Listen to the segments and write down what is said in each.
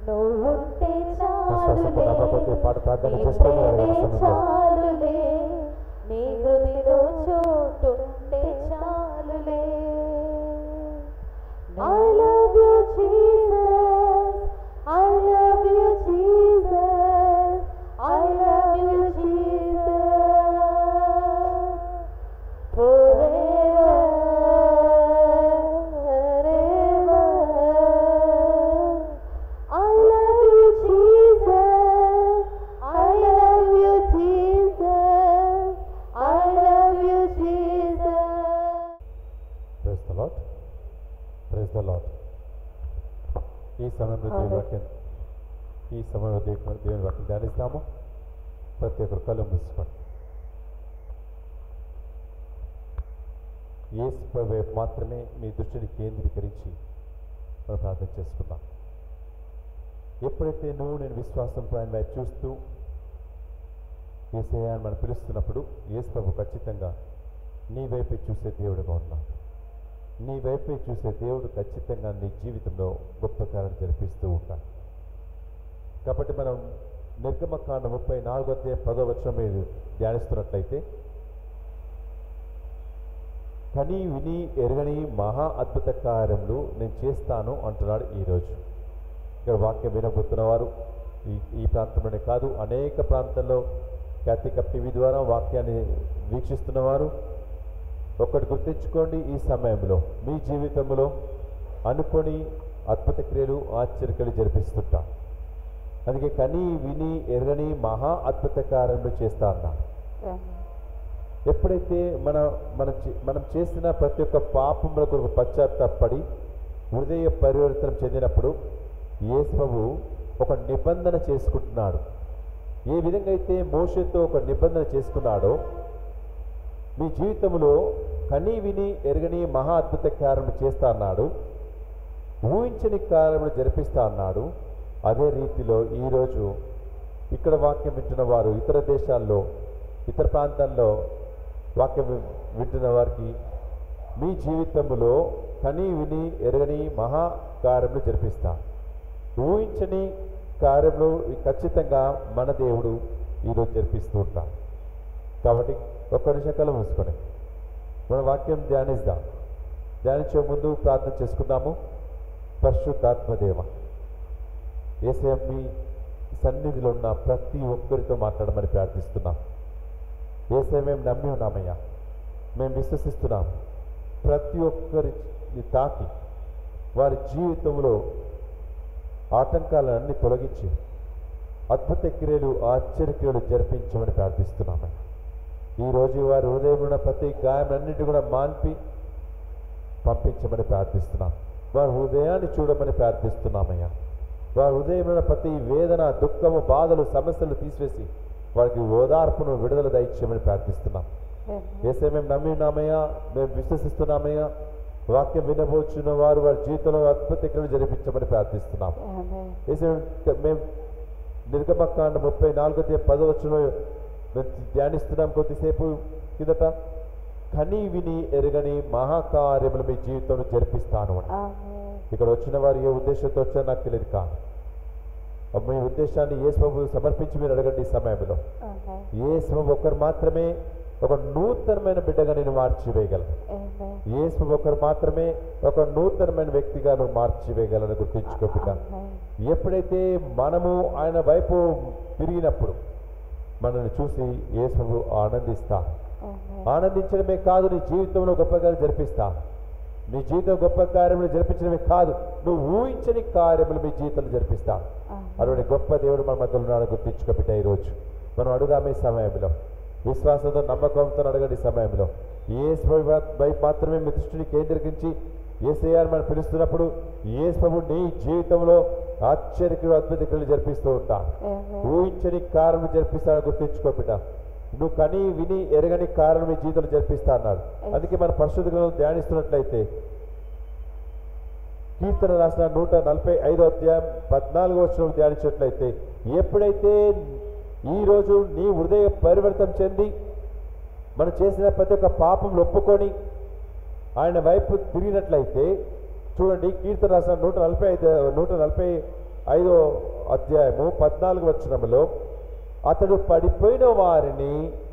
నువ్వుంటే విశ్వాసంతో చాలులే నమ్మకంతో ఈ పాట ప్రార్థన నీ చేసుకొని ప్రేమే అడగండి సమయంలో. చాలులే నీ హృదయలో చోటుంటే చాలులే I love you Jesus I love you Jesus I love you Jesus forever forever I love you, Jesus. I love you, Jesus. I love you, Jesus. Praise the lord praise the lord ఈ సమయంలో దేవుని వాక్యం ఈ సమయంలో దేవుని దేవుని వాక్యం ధ్యానిస్తాము ప్రతి ఒక్కరు కళ్ళు మూసుకోండి యేసు వైపు మాత్రమే మీ దృష్టిని కేంద్రీకరించి మనం ప్రార్థన చేసుకుందాం ఎప్పుడైతే నువ్వు నేను విశ్వాసంతో ఆయన వైపు చూస్తూ ఏసయ్య అని మనం పిలుస్తున్నప్పుడు యేసు ప్రభు ఖచ్చితంగా నీ వైపే చూసే దేవుడుగా ఉన్నాడు నీ వైపే చూసే దేవుడు ఖచ్చితంగా నీ జీవితంలో గొప్ప కార్యాలు జరిపిస్తూ ఉంటాడు కాబట్టి మనం నిర్గమకాండ ముప్పై నాలుగో అధ్యాయం పదో వచ్చిన మీరు ధ్యానిస్తున్నట్లయితే కని విని ఎరగని మహా అద్భుత కార్యములు నేను చేస్తాను అంటున్నాడు ఈరోజు ఇక్కడ వాక్యం వినబోతున్న వారు ఈ ఈ ప్రాంతంలోనే కాదు అనేక ప్రాంతాల్లో క్యాథిక టీవీ ద్వారా వాక్యాన్ని వీక్షిస్తున్నవారు ఒకటి గుర్తించుకోండి ఈ సమయంలో మీ జీవితంలో అనుకొని అద్భుత క్రియలు ఆశ్చర్యక్రియలు జరిపిస్తుంటా అందుకే కని విని ఎరగని మహా అద్భుత కార్యములు చేస్తా అన్నాడు ఎప్పుడైతే మన మన చే- మనం చేసిన ప్రతి ఒక్క పాపముల కొరకు పశ్చాత్తాపడి హృదయ పరివర్తన చెందినప్పుడు యేసుప్రభు ఒక నిబంధన చేసుకుంటున్నాడు ఏ విధంగా అయితే మోషతో ఒక నిబంధన చేసుకున్నాడో మీ జీవితంలో కని విని ఎరగని మహా అద్భుత కార్యములు చేస్తా అన్నాడు ఊహించని కార్యములు జరిపిస్తా అన్నాడు అదే రీతిలో ఈరోజు ఇక్కడ వాక్యం వింటున్న వారు ఇతర దేశాల్లో ఇతర ప్రాంతాల్లో వాక్యం వి- వింటున్న వారికి మీ జీవితంలో కని విని ఎరగని మహా కార్యములు జరిపిస్తా ఊహించని కార్యములు ఖచ్చితంగా మన దేవుడు ఈరోజు జరిపిస్తూ ఉంటాం కాబట్టి ఒక్క నిమిషకాలం మూసుకొని మన వాక్యం ధ్యానిద్దాం ధ్యానించే ముందు ప్రార్థన చేసుకుందాము పరిశుద్ధాత్మదేవ ఏసయం మీ సన్నిధిలో ఉన్న ప్రతి ఒక్కరితో మాట్లాడమని ప్రార్థిస్తున్నాం ఏసే మేము నమ్మి ఉన్నామయ్యా మేము విశ్వసిస్తున్నాం ప్రతి ఒక్కరిని తాకి వారి జీవితంలో ఆటంకాలన్నీ తొలగించి అద్భుత క్రియలు ఆశ్చర్యక్రియలు జరిపించమని ప్రార్థిస్తున్నామయ్యా ఈరోజు వారి హృదయంలో ఉన్న ప్రతి గాయమన్నిటి కూడా మాన్పి పంపించమని ప్రార్థిస్తున్నాం వారి హృదయాన్ని చూడమని ప్రార్థిస్తున్నామయ్యా వారి హృదయంలో ఉన్న ప్రతి వేదన దుఃఖము బాధలు సమస్యలు తీసివేసి వారికి ఓదార్పును విడుదల దయచేయమని ప్రార్థిస్తున్నాం ఏసే మేము నమ్మి ఉన్నామయ్యా మేము విశ్వసిస్తున్నామయ్యా వాక్యం వినబోచున్న వారు వారి జీవితంలో అద్భుత క్రియలు జరిపించమని ప్రార్థిస్తున్నాం ఏసే మేము- మేము నిర్గమకాండ ముప్పై నాలుగో పదవచ్చులో మేము ధ్యానిస్తున్నాం కొద్దిసేపు కిందట కని విని ఎరగని మహాకార్యములు మీ జీవితంలో జరిపిస్తాను అని ఇక్కడ వచ్చిన వారు ఏ ఉద్దేశంతో వచ్చారో నాకు తెలియదు కాదు మీ ఉద్దేశాన్ని ఏ స్వభు సమర్పించి మీరు అడగండి ఈ సమయంలో ఏ స్వభు ఒక్కరు మాత్రమే ఒక నూతనమైన బిడ్డగా నేను మార్చివేయగలను యేసు ఒకరు మాత్రమే ఒక నూతనమైన వ్యక్తిగా నువ్వు మార్చివేయగలను గుర్తుంచుకో బిడ్డ ఎప్పుడైతే మనము ఆయన వైపు తిరిగినప్పుడు మనల్ని చూసి యేసు ఆనందిస్తా ఆనందించడమే కాదు నీ జీవితంలో గొప్ప కార్యం జరిపిస్తా నీ జీవితం గొప్ప కార్యములు జరిపించడమే కాదు నువ్వు ఊహించని కార్యములు మీ జీవితంలో జరిపిస్తా అటువంటి గొప్ప దేవుడు మన మధ్యలో ఉన్నాడు గుర్తించుకో బిడ్డ ఈరోజు మనం అడుగుదాం ఈ సమయంలో విశ్వాసంతో నమ్మకంతో అడగండి ఈ సమయంలో ఏ వైపు మాత్రమే మీ దృష్టిని కేంద్రీకరించి ఏసయ్యాన్ని మనం పిలుస్తున్నప్పుడు ఏ ప్రభు నీ జీవితంలో ఆశ్చర్యకులు అద్భుత క్రియలు జరిపిస్తూ ఉంటా ఊహించని కారణం జరిపిస్తాను గుర్తించుకో బిడ్డ నువ్వు కని విని ఎరగని కారణం మీ జీవితంలో జరిపిస్తా అన్నాడు అందుకే మన పరిశుద్ధులను ధ్యానిస్తున్నట్లయితే కీర్తన రాసిన నూట నలభై ఐదో అధ్యాయం పద్నాలుగో వచ్చిన ధ్యానించినట్లయితే ఎప్పుడైతే ఈరోజు నీ హృదయ పరివర్తన చెంది మనం చేసిన ప్రతి ఒక్క పాపం ఒప్పుకొని ఆయన వైపు తిరిగినట్లయితే చూడండి కీర్తన రాసిన నూట నలభై ఐదు నూట నలభై ఐదో అధ్యాయము పద్నాలుగు వచనములో అతడు పడిపోయిన వారిని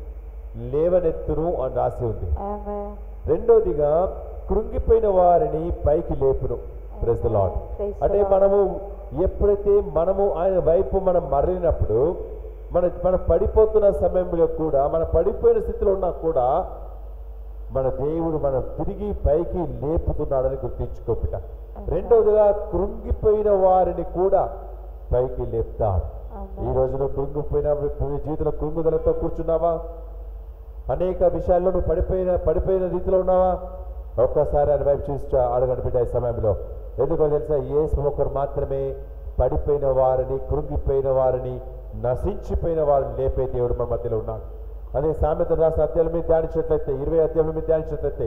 లేవనెత్తును అని రాసి ఉంది Amen. రెండోదిగా కృంగిపోయిన వారిని పైకి లేపును ప్రెస్ లాడ్ Praise the అంటే Lord. మనము ఎప్పుడైతే మనము ఆయన వైపు మనం మరలినప్పుడు మన మనం పడిపోతున్న సమయంలో కూడా మన పడిపోయిన స్థితిలో ఉన్నా కూడా మన దేవుడు మనం తిరిగి పైకి లేపుతున్నాడని గుర్తించుకోపిట రెండవదిగా కృంగిపోయిన వారిని కూడా పైకి లేపుతాడు Amen. ఈ రోజు నువ్వు కృంగిపోయిన నీ జీవితంలో కృంగుదలతో కూర్చున్నావా అనేక విషయాల్లో నువ్వు పడిపోయిన పడిపోయిన రీతిలో ఉన్నావా ఒక్కసారి ఆయన వైపు చూసి చూ- అడగండి బిడ్డ ఈ సమయంలో ఎందుకో తెలుసా యేసు ఒకరు మాత్రమే పడిపోయిన వారిని కృంగిపోయిన వారిని నశించిపోయిన వారిని లేపే దేవుడు మన మధ్యలో ఉన్నాడు అదే సామెత రాసిన అధ్యాయుల మీద ధ్యానించినట్లయితే ఇరవై అధ్యాయుల మీద ధ్యానించినట్లయితే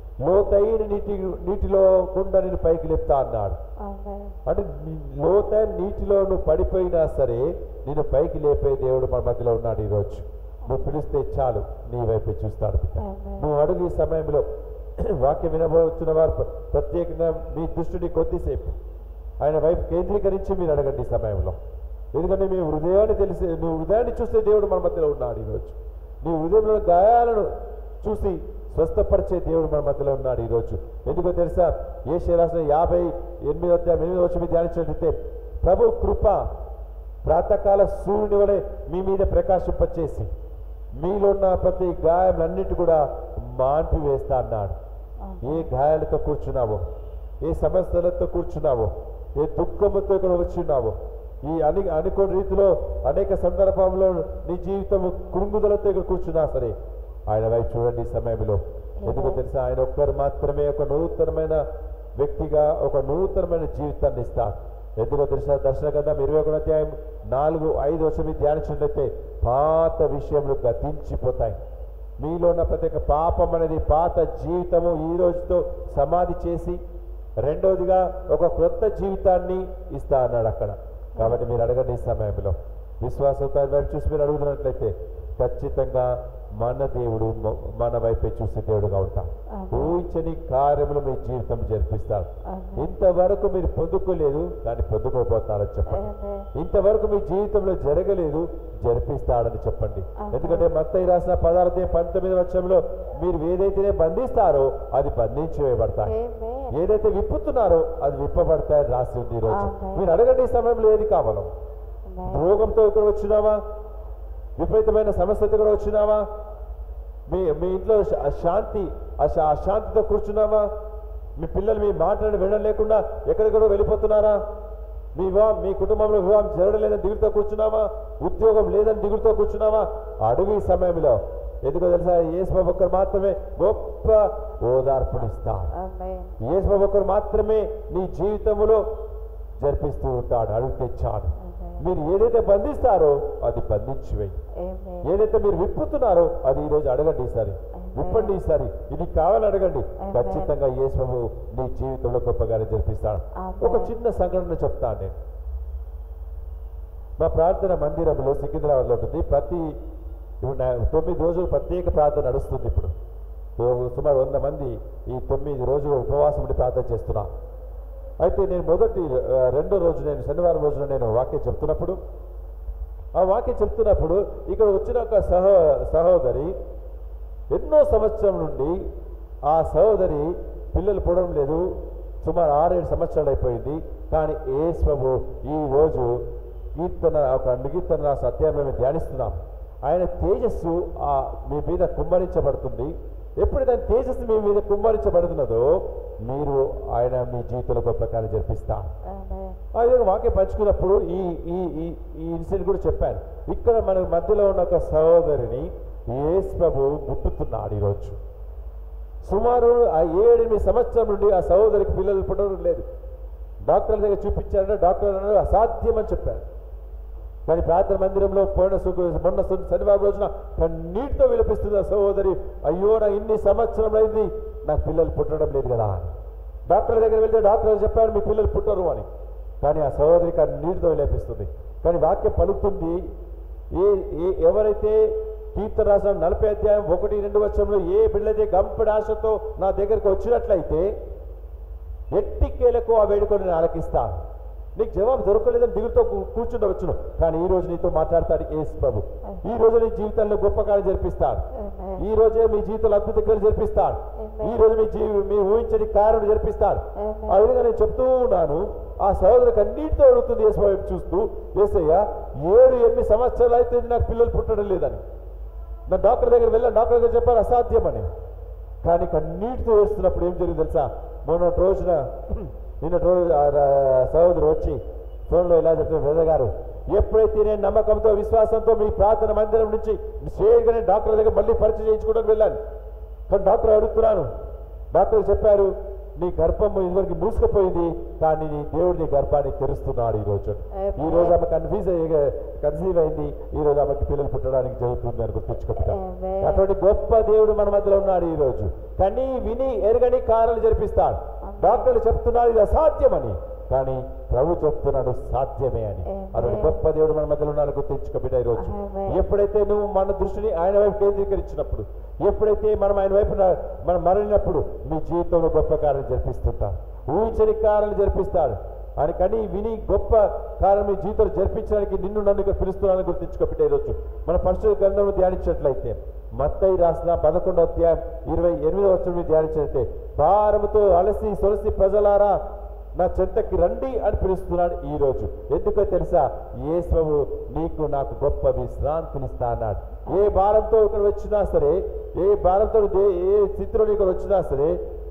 లోతైన నీటి నీటిలో గుండా నేను పైకి లేపుతా అన్నాడు Amen. అంటే నీ- లోతైన నీటిలో నువ్వు పడిపోయినా సరే నేను పైకి లేపే దేవుడు మన మధ్యలో ఉన్నాడు ఈరోజు నువ్వు పిలిస్తే చాలు నీ వైపే చూస్తాడు బిడ్డ. Amen. నువ్వు అడుగు ఈ సమయంలో వాక్యం వినబోతున్న వారు ప్ర- ప్రత్యేకంగా మీ దృష్టిని కొద్దిసేపు ఆయన వైపు కేంద్రీకరించి మీరు అడగండి ఈ సమయంలో ఎందుకంటే మీ హృదయాన్ని తెలిసి నువ్వు హృదయాన్ని చూస్తే దేవుడు మన మధ్యలో ఉన్నాడు ఈరోజు నీ హృదయంలో గాయాలను చూసి స్వస్థపరిచే దేవుడు మన మధ్యలో ఉన్నాడు ఈరోజు ఎందుకో తెలుసా ఏ రాసిన యాభై ఎనిమిది అధ్యాయం ఎనిమిది వచ్చి మీరు ధ్యానించినట్లయితే ప్రభు కృప ప్రాతకాల సూర్యుని వలె మీ మీద ప్రకాశింపచేసి మీలో ఉన్న ప్రతి గాయములన్నిటి కూడా మాన్పి వేస్తా అన్నాడు ఏ గాయాలతో కూర్చున్నావో ఏ సమస్యలతో కూర్చున్నావో ఏ దుఃఖముతో ఇక్కడ వచ్చున్నావో ఈ అని అనుకోని రీతిలో అనేక సందర్భంలో నీ జీవితం కృంగుదలతో ఇక్కడ కూర్చున్నా సరే ఆయన వైపు చూడండి ఈ సమయంలో ఎందుకో తెలుసా ఆయన ఒక్కరు మాత్రమే ఒక నూతనమైన వ్యక్తిగా ఒక నూతనమైన జీవితాన్ని ఇస్తాడు ఎందుకో తెలుసా దర్శన గ్రంథం ఇరవై ఒకటి అధ్యాయం నాలుగు ఐదు వచ్చి మీరు ధ్యానించినట్లయితే పాత విషయములు గతించిపోతాయి మీలో ఉన్న ప్రతి ఒక్క పాపం అనేది పాత జీవితము ఈ రోజుతో సమాధి చేసి రెండవదిగా ఒక క్రొత్త జీవితాన్ని ఇస్తా అన్నాడు అక్కడ కాబట్టి మీరు అడగండి ఈ సమయంలో విశ్వాసంతో ఆయన వైపు చూసి మీరు అడుగుతున్నట్లయితే ఖచ్చితంగా మన దేవుడు మ- మన వైపే చూసే దేవుడుగా ఉంటాం Amen. ఊహించని కార్యములు మీ జీవితం జరిపిస్తారు Amen. ఇంతవరకు మీరు పొందుకోలేదు కానీ పొందుకోబోతారని చెప్పండి Amen. ఇంతవరకు మీ జీవితంలో జరగలేదు జరిపిస్తాడని చెప్పండి ఆహా. ఎందుకంటే మత్తయి రాసిన పదార్థం పంతొమ్మిది వచ్చంలో మీరు ఏదైతేనే బంధిస్తారో అది బంధించి వేయబడతాయి Amen. ఏదైతే విప్పుతున్నారో అది విప్పబడతాయని రాసి ఉంది ఈ రోజు ఆహా. మీరు అడగండి ఈ సమయంలో ఏది కావాలో Amen. రోగంతో ఇక్కడ వచ్చినావా విపరీతమైన సమస్యతో కూడా వచ్చినావా మీ మీ ఇంట్లో శా- శాంతి ఆ శా- ఆ శాంతితో కూర్చున్నావా మీ పిల్లలు మీ మాటలను వినడం లేకుండా ఎక్కడెక్కడో వెళ్ళిపోతున్నారా మీ వివాహం మీ కుటుంబంలో వివాహం జరగలేదని దిగులుతో కూర్చున్నావా ఉద్యోగం లేదని దిగులుతో కూర్చున్నావా అడుగు ఈ సమయంలో ఎందుకో తెలుసా యేసు ఒక్కరు మాత్రమే గొప్ప ఓదార్పునిస్తాడు Amen. యేసు ఒక్కరు మాత్రమే నీ జీవితంలో జరిపిస్తూ ఉంటాడు అడుగు తెచ్చాడు Amen. మీరు ఏదైతే బంధిస్తారో అది బంధించి వేయి Amen. ఏదైతే మీరు విప్పుతున్నారో అది ఈరోజు అడగండి ఈసారి Amen. విప్పండి ఈసారి ఇది కావాలని అడగండి Amen. ఖచ్చితంగా యేసు నీ జీవితంలో గొప్పగానే జరిపిస్తాడు Amen. ఒక చిన్న సంఘటన చెప్తాను నేను మా ప్రార్థన మందిరంలో సికింద్రాబాద్లో ఉంటుంది ప్రతి ఇప్పుడు నా- తొమ్మిది రోజులు ప్రత్యేక ప్రార్థన నడుస్తుంది ఇప్పుడు సు- సుమారు వంద మంది ఈ తొమ్మిది రోజులు ఉపవాసం ఉండి ప్రార్థన చేస్తున్నారు అయితే నేను మొదటి ఆ, రెండో రోజు నేను శనివారం రోజున నేను వాక్యం చెప్తున్నప్పుడు ఆ వాక్యం చెప్తున్నప్పుడు ఇక్కడ వచ్చిన ఒక సహో సహోదరి ఎన్నో సంవత్సరం నుండి ఆ సహోదరి పిల్లలు పుడడం లేదు సుమారు ఆరేడు సంవత్సరాలు అయిపోయింది కానీ ఏస్వము ఈ రోజు కీర్తన ఒక కీర్తన రాసిన అధ్యాయంలో మేము ధ్యానిస్తున్నాం ఆయన తేజస్సు ఆ మీ మీద కుమ్మరించబడుతుంది ఎప్పుడైతే ఆయన తేజస్సు మీ మీద కుమ్మరించబడుతున్నదో మీరు ఆయన మీ జీవితంలో గొప్ప కార్యం జరిపిస్తారు Amen. ఆ విధంగా వాక్యం పంచుకున్నప్పుడు ఈ ఈ ఈ ఈ ఇన్సిడెంట్ కూడా చెప్పాను ఇక్కడ మన మధ్యలో ఉన్న ఒక సహోదరిని యేసు ప్రభు ముట్టుతున్నాడు ఈరోజు సుమారు ఆ ఏడెనిమిది సంవత్సరం నుండి ఆ సహోదరికి పిల్లలు పుట్టడం లేదు డాక్టర్ దగ్గర చూపించారంటే డాక్టర్ అన్నారు అసాధ్యం అని చెప్పారు కానీ ప్రార్థన మందిరంలో పోయిన సు- మొన్న సు- శనివారం రోజున కన్నీటితో విలపిస్తుంది ఆ సహోదరి అయ్యో నా ఇన్ని సంవత్సరం అయింది నాకు పిల్లలు పుట్టడం లేదు కదా అని డాక్టర్ దగ్గర వెళ్తే డాక్టర్ చెప్పారు మీ పిల్లలు పుట్టరు అని కానీ ఆ సహోదరి కన్నీటితో విలపిస్తుంది కానీ వాక్యం పలుకుతుంది ఏ ఏ ఎవరైతే కీర్తన రాసిన నలభై అధ్యాయం ఒకటి రెండు వచ్చంలో ఏ బిడ్డలైతే గంపెడి ఆశతో నా దగ్గరికి వచ్చినట్లయితే ఎట్టికేలకు ఆ వేడుకను నేను ఆలకిస్తాను నీకు జవాబు దొరకలేదని దిగుతో కూర్చుండవచ్చును కానీ ఈ రోజు నీతో మాట్లాడతాడు ఏసు ప్రభు ఈ రోజు నీ జీవితంలో గొప్ప కార్యం జరిపిస్తాడు Amen. ఈ రోజే మీ జీవితంలో అద్భుత క్రియలు జరిపిస్తాడు Amen. ఈ రోజు మీ జీవి మీ ఊహించని కార్యం జరిపిస్తాడు Amen. ఆ విధంగా నేను చెప్తూ ఉన్నాను ఆ సహోదరికి అన్నిటితో అడుగుతుంది యేసు వైపు చూస్తూ ఏసయ్య ఏడు ఎనిమిది సంవత్సరాలు అయితే నాకు పిల్లలు పుట్టడం లేదని నా డాక్టర్ దగ్గర వెళ్ళాను డాక్టర్ దగ్గర చెప్పారు అసాధ్యమని కానీ కన్నీటితో వేస్తున్నప్పుడు ఏం జరిగింది తెలుసా మొన్నటి రోజున నిన్నటి రోజు ఆ రా- సహోదరు వచ్చి ఫోన్లో ఇలా చెప్తున్నారు బ్రదర్ గారు ఎప్పుడైతే నేను నమ్మకంతో విశ్వాసంతో మీ ప్రార్థన మందిరం నుంచి స్ట్రేట్గా నేను డాక్టర్ దగ్గర మళ్ళీ పరీక్ష చేయించుకోవడానికి వెళ్ళాను కానీ డాక్టర్ అడుగుతున్నాను డాక్టర్ చెప్పారు నీ గర్భం ఇదివరకు మూసుకుపోయింది కానీ నీ దేవుడు నీ గర్భాన్ని తెరుస్తున్నాడు ఈ రోజు ఈ రోజు ఆమె కన్ఫ్యూజ్ కన్సీవ్ అయింది ఈ రోజు ఆమెకి పిల్లలు పుట్టడానికి జరుగుతుంది అని గుర్తుంచుకుంటా Amen. అటువంటి గొప్ప దేవుడు మన మధ్యలో ఉన్నాడు ఈ రోజు కానీ విని ఎరగని కార్యాలు జరిపిస్తాడు డాక్టర్లు చెప్తున్నారు ఇది అసాధ్యమని కానీ ప్రభు చెప్తున్నాడు సాధ్యమే అని Amen. అటువంటి గొప్ప దేవుడు మన మధ్యలో ఉన్నాడు గుర్తించుకోబిడ్డ ఈ రోజు Amen. ఎప్పుడైతే నువ్వు మన దృష్టిని ఆయన వైపు కేంద్రీకరించినప్పుడు ఎప్పుడైతే మనం ఆయన వైపు న- మనం మరలినప్పుడు మీ జీవితంలో గొప్ప కార్యం జరిపిస్తుంటాడు ఊహించని కార్యాలు జరిపిస్తాడు ఆయన కానీ విని గొప్ప కార్యం మీ జీవితంలో జరిపించడానికి నిన్ను నన్ను ఇక్కడ పిలుస్తున్నానని గుర్తించుకోబిడ్డ ఈరోజు మన పరిశుద్ధ గ్రంథంలో ధ్యానించినట్లయితే మత్తయి రాసిన పదకొండవ అధ్యాయం ఇరవై ఎనిమిదవ వచ్చిన మీరు ధ్యానించినట్లయితే భారముతో అలసి సొలసి ప్రజలారా నా చెంతకి రండి అని పిలుస్తున్నాడు ఈ రోజు ఎందుకో తెలుసా యేసవు నీకు నాకు గొప్ప విశ్రాంతినిస్తా అన్నాడు ఏ భారంతో ఇక్కడ వచ్చినా సరే ఏ భారంతో దే- ఏ స్థితిలో నీకు ఇక్కడ వచ్చినా సరే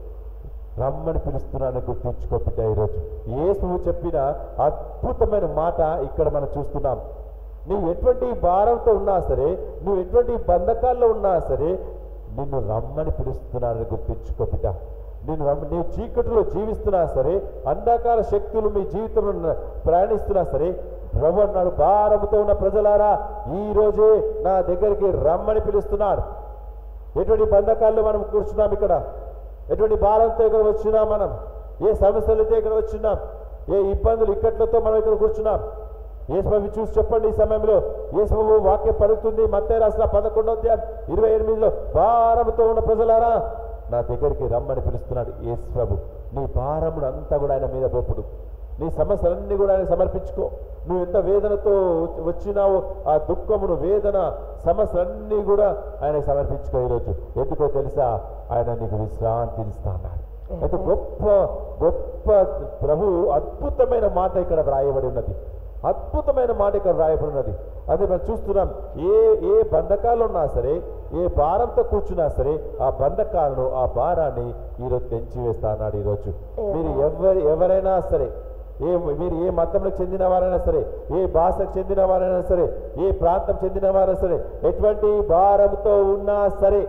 రమ్మని పిలుస్తున్నాను గుర్తుంచుకో బిడ్డ ఈరోజు యేసువు చెప్పిన అద్భుతమైన మాట ఇక్కడ మనం చూస్తున్నాం నువ్వు ఎటువంటి భారంతో ఉన్నా సరే నువ్వు ఎటువంటి బంధకాల్లో ఉన్నా సరే నిన్ను రమ్మని పిలుస్తున్నానని గుర్తుంచుకో బిడ్డ నేను రమ్మ నీవు చీకటిలో జీవిస్తున్నా సరే అంధకార శక్తులు మీ జీవితంలో ఉన్న- ప్రయాణిస్తున్నా సరే ప్రభు అన్నాడు భారముతో ఉన్న ప్రజలారా ఈ రోజే నా దగ్గరికి రమ్మని పిలుస్తున్నాడు ఎటువంటి బంధకాల్లో మనం కూర్చున్నాం ఇక్కడ ఎటువంటి భారంతో ఇక్కడ వచ్చినాం మనం ఏ సమస్యలతో ఇక్కడ వచ్చినాం ఏ ఇబ్బందులు ఇక్కట్లతో మనం ఇక్కడ కూర్చున్నాం యేసుబాబు చూసి చెప్పండి ఈ సమయంలో యేసుబాబు వాక్యం పలుకుతుంది మత్తయి రాసిన పదకొండో అధ్యాయం ఇరవై ఎనిమిదిలో భారంతో ఉన్న ప్రజలారా నా దగ్గరికి రమ్మని పిలుస్తున్నాడు యేసుబాబు నీ భారమును అంతా కూడా ఆయన మీద పోపుడు నీ సమస్యలన్నీ కూడా ఆయన సమర్పించుకో నువ్వు ఎంత వేదనతో వచ్చినావో ఆ దుఃఖమును వేదన సమస్యలన్నీ కూడా ఆయన సమర్పించుకో ఈరోజు ఎందుకో తెలుసా ఆయన నీకు విశ్రాంతినిస్తా అన్నాడు అయితే గొప్ప గొప్ప ప్రభు అద్భుతమైన మాట ఇక్కడ వ్రాయబడి ఉన్నది అద్భుతమైన మాట ఇక్కడ వ్రాయబడి ఉన్నది అదే మనం చూస్తున్నాం ఏ ఏ బంధకాలు ఉన్నా సరే ఏ భారంతో కూర్చున్నా సరే ఆ బంధకాలను ఆ భారాన్ని ఈరోజు తెంచి వేస్తా అన్నాడు ఈరోజు మీరు ఎవరి ఎవరైనా సరే ఏ మీరు ఏ మతంలో చెందిన వారైనా సరే ఏ భాషకు చెందిన వారైనా సరే ఏ ప్రాంతం చెందిన వారైనా సరే ఎటువంటి భారంతో ఉన్నా సరే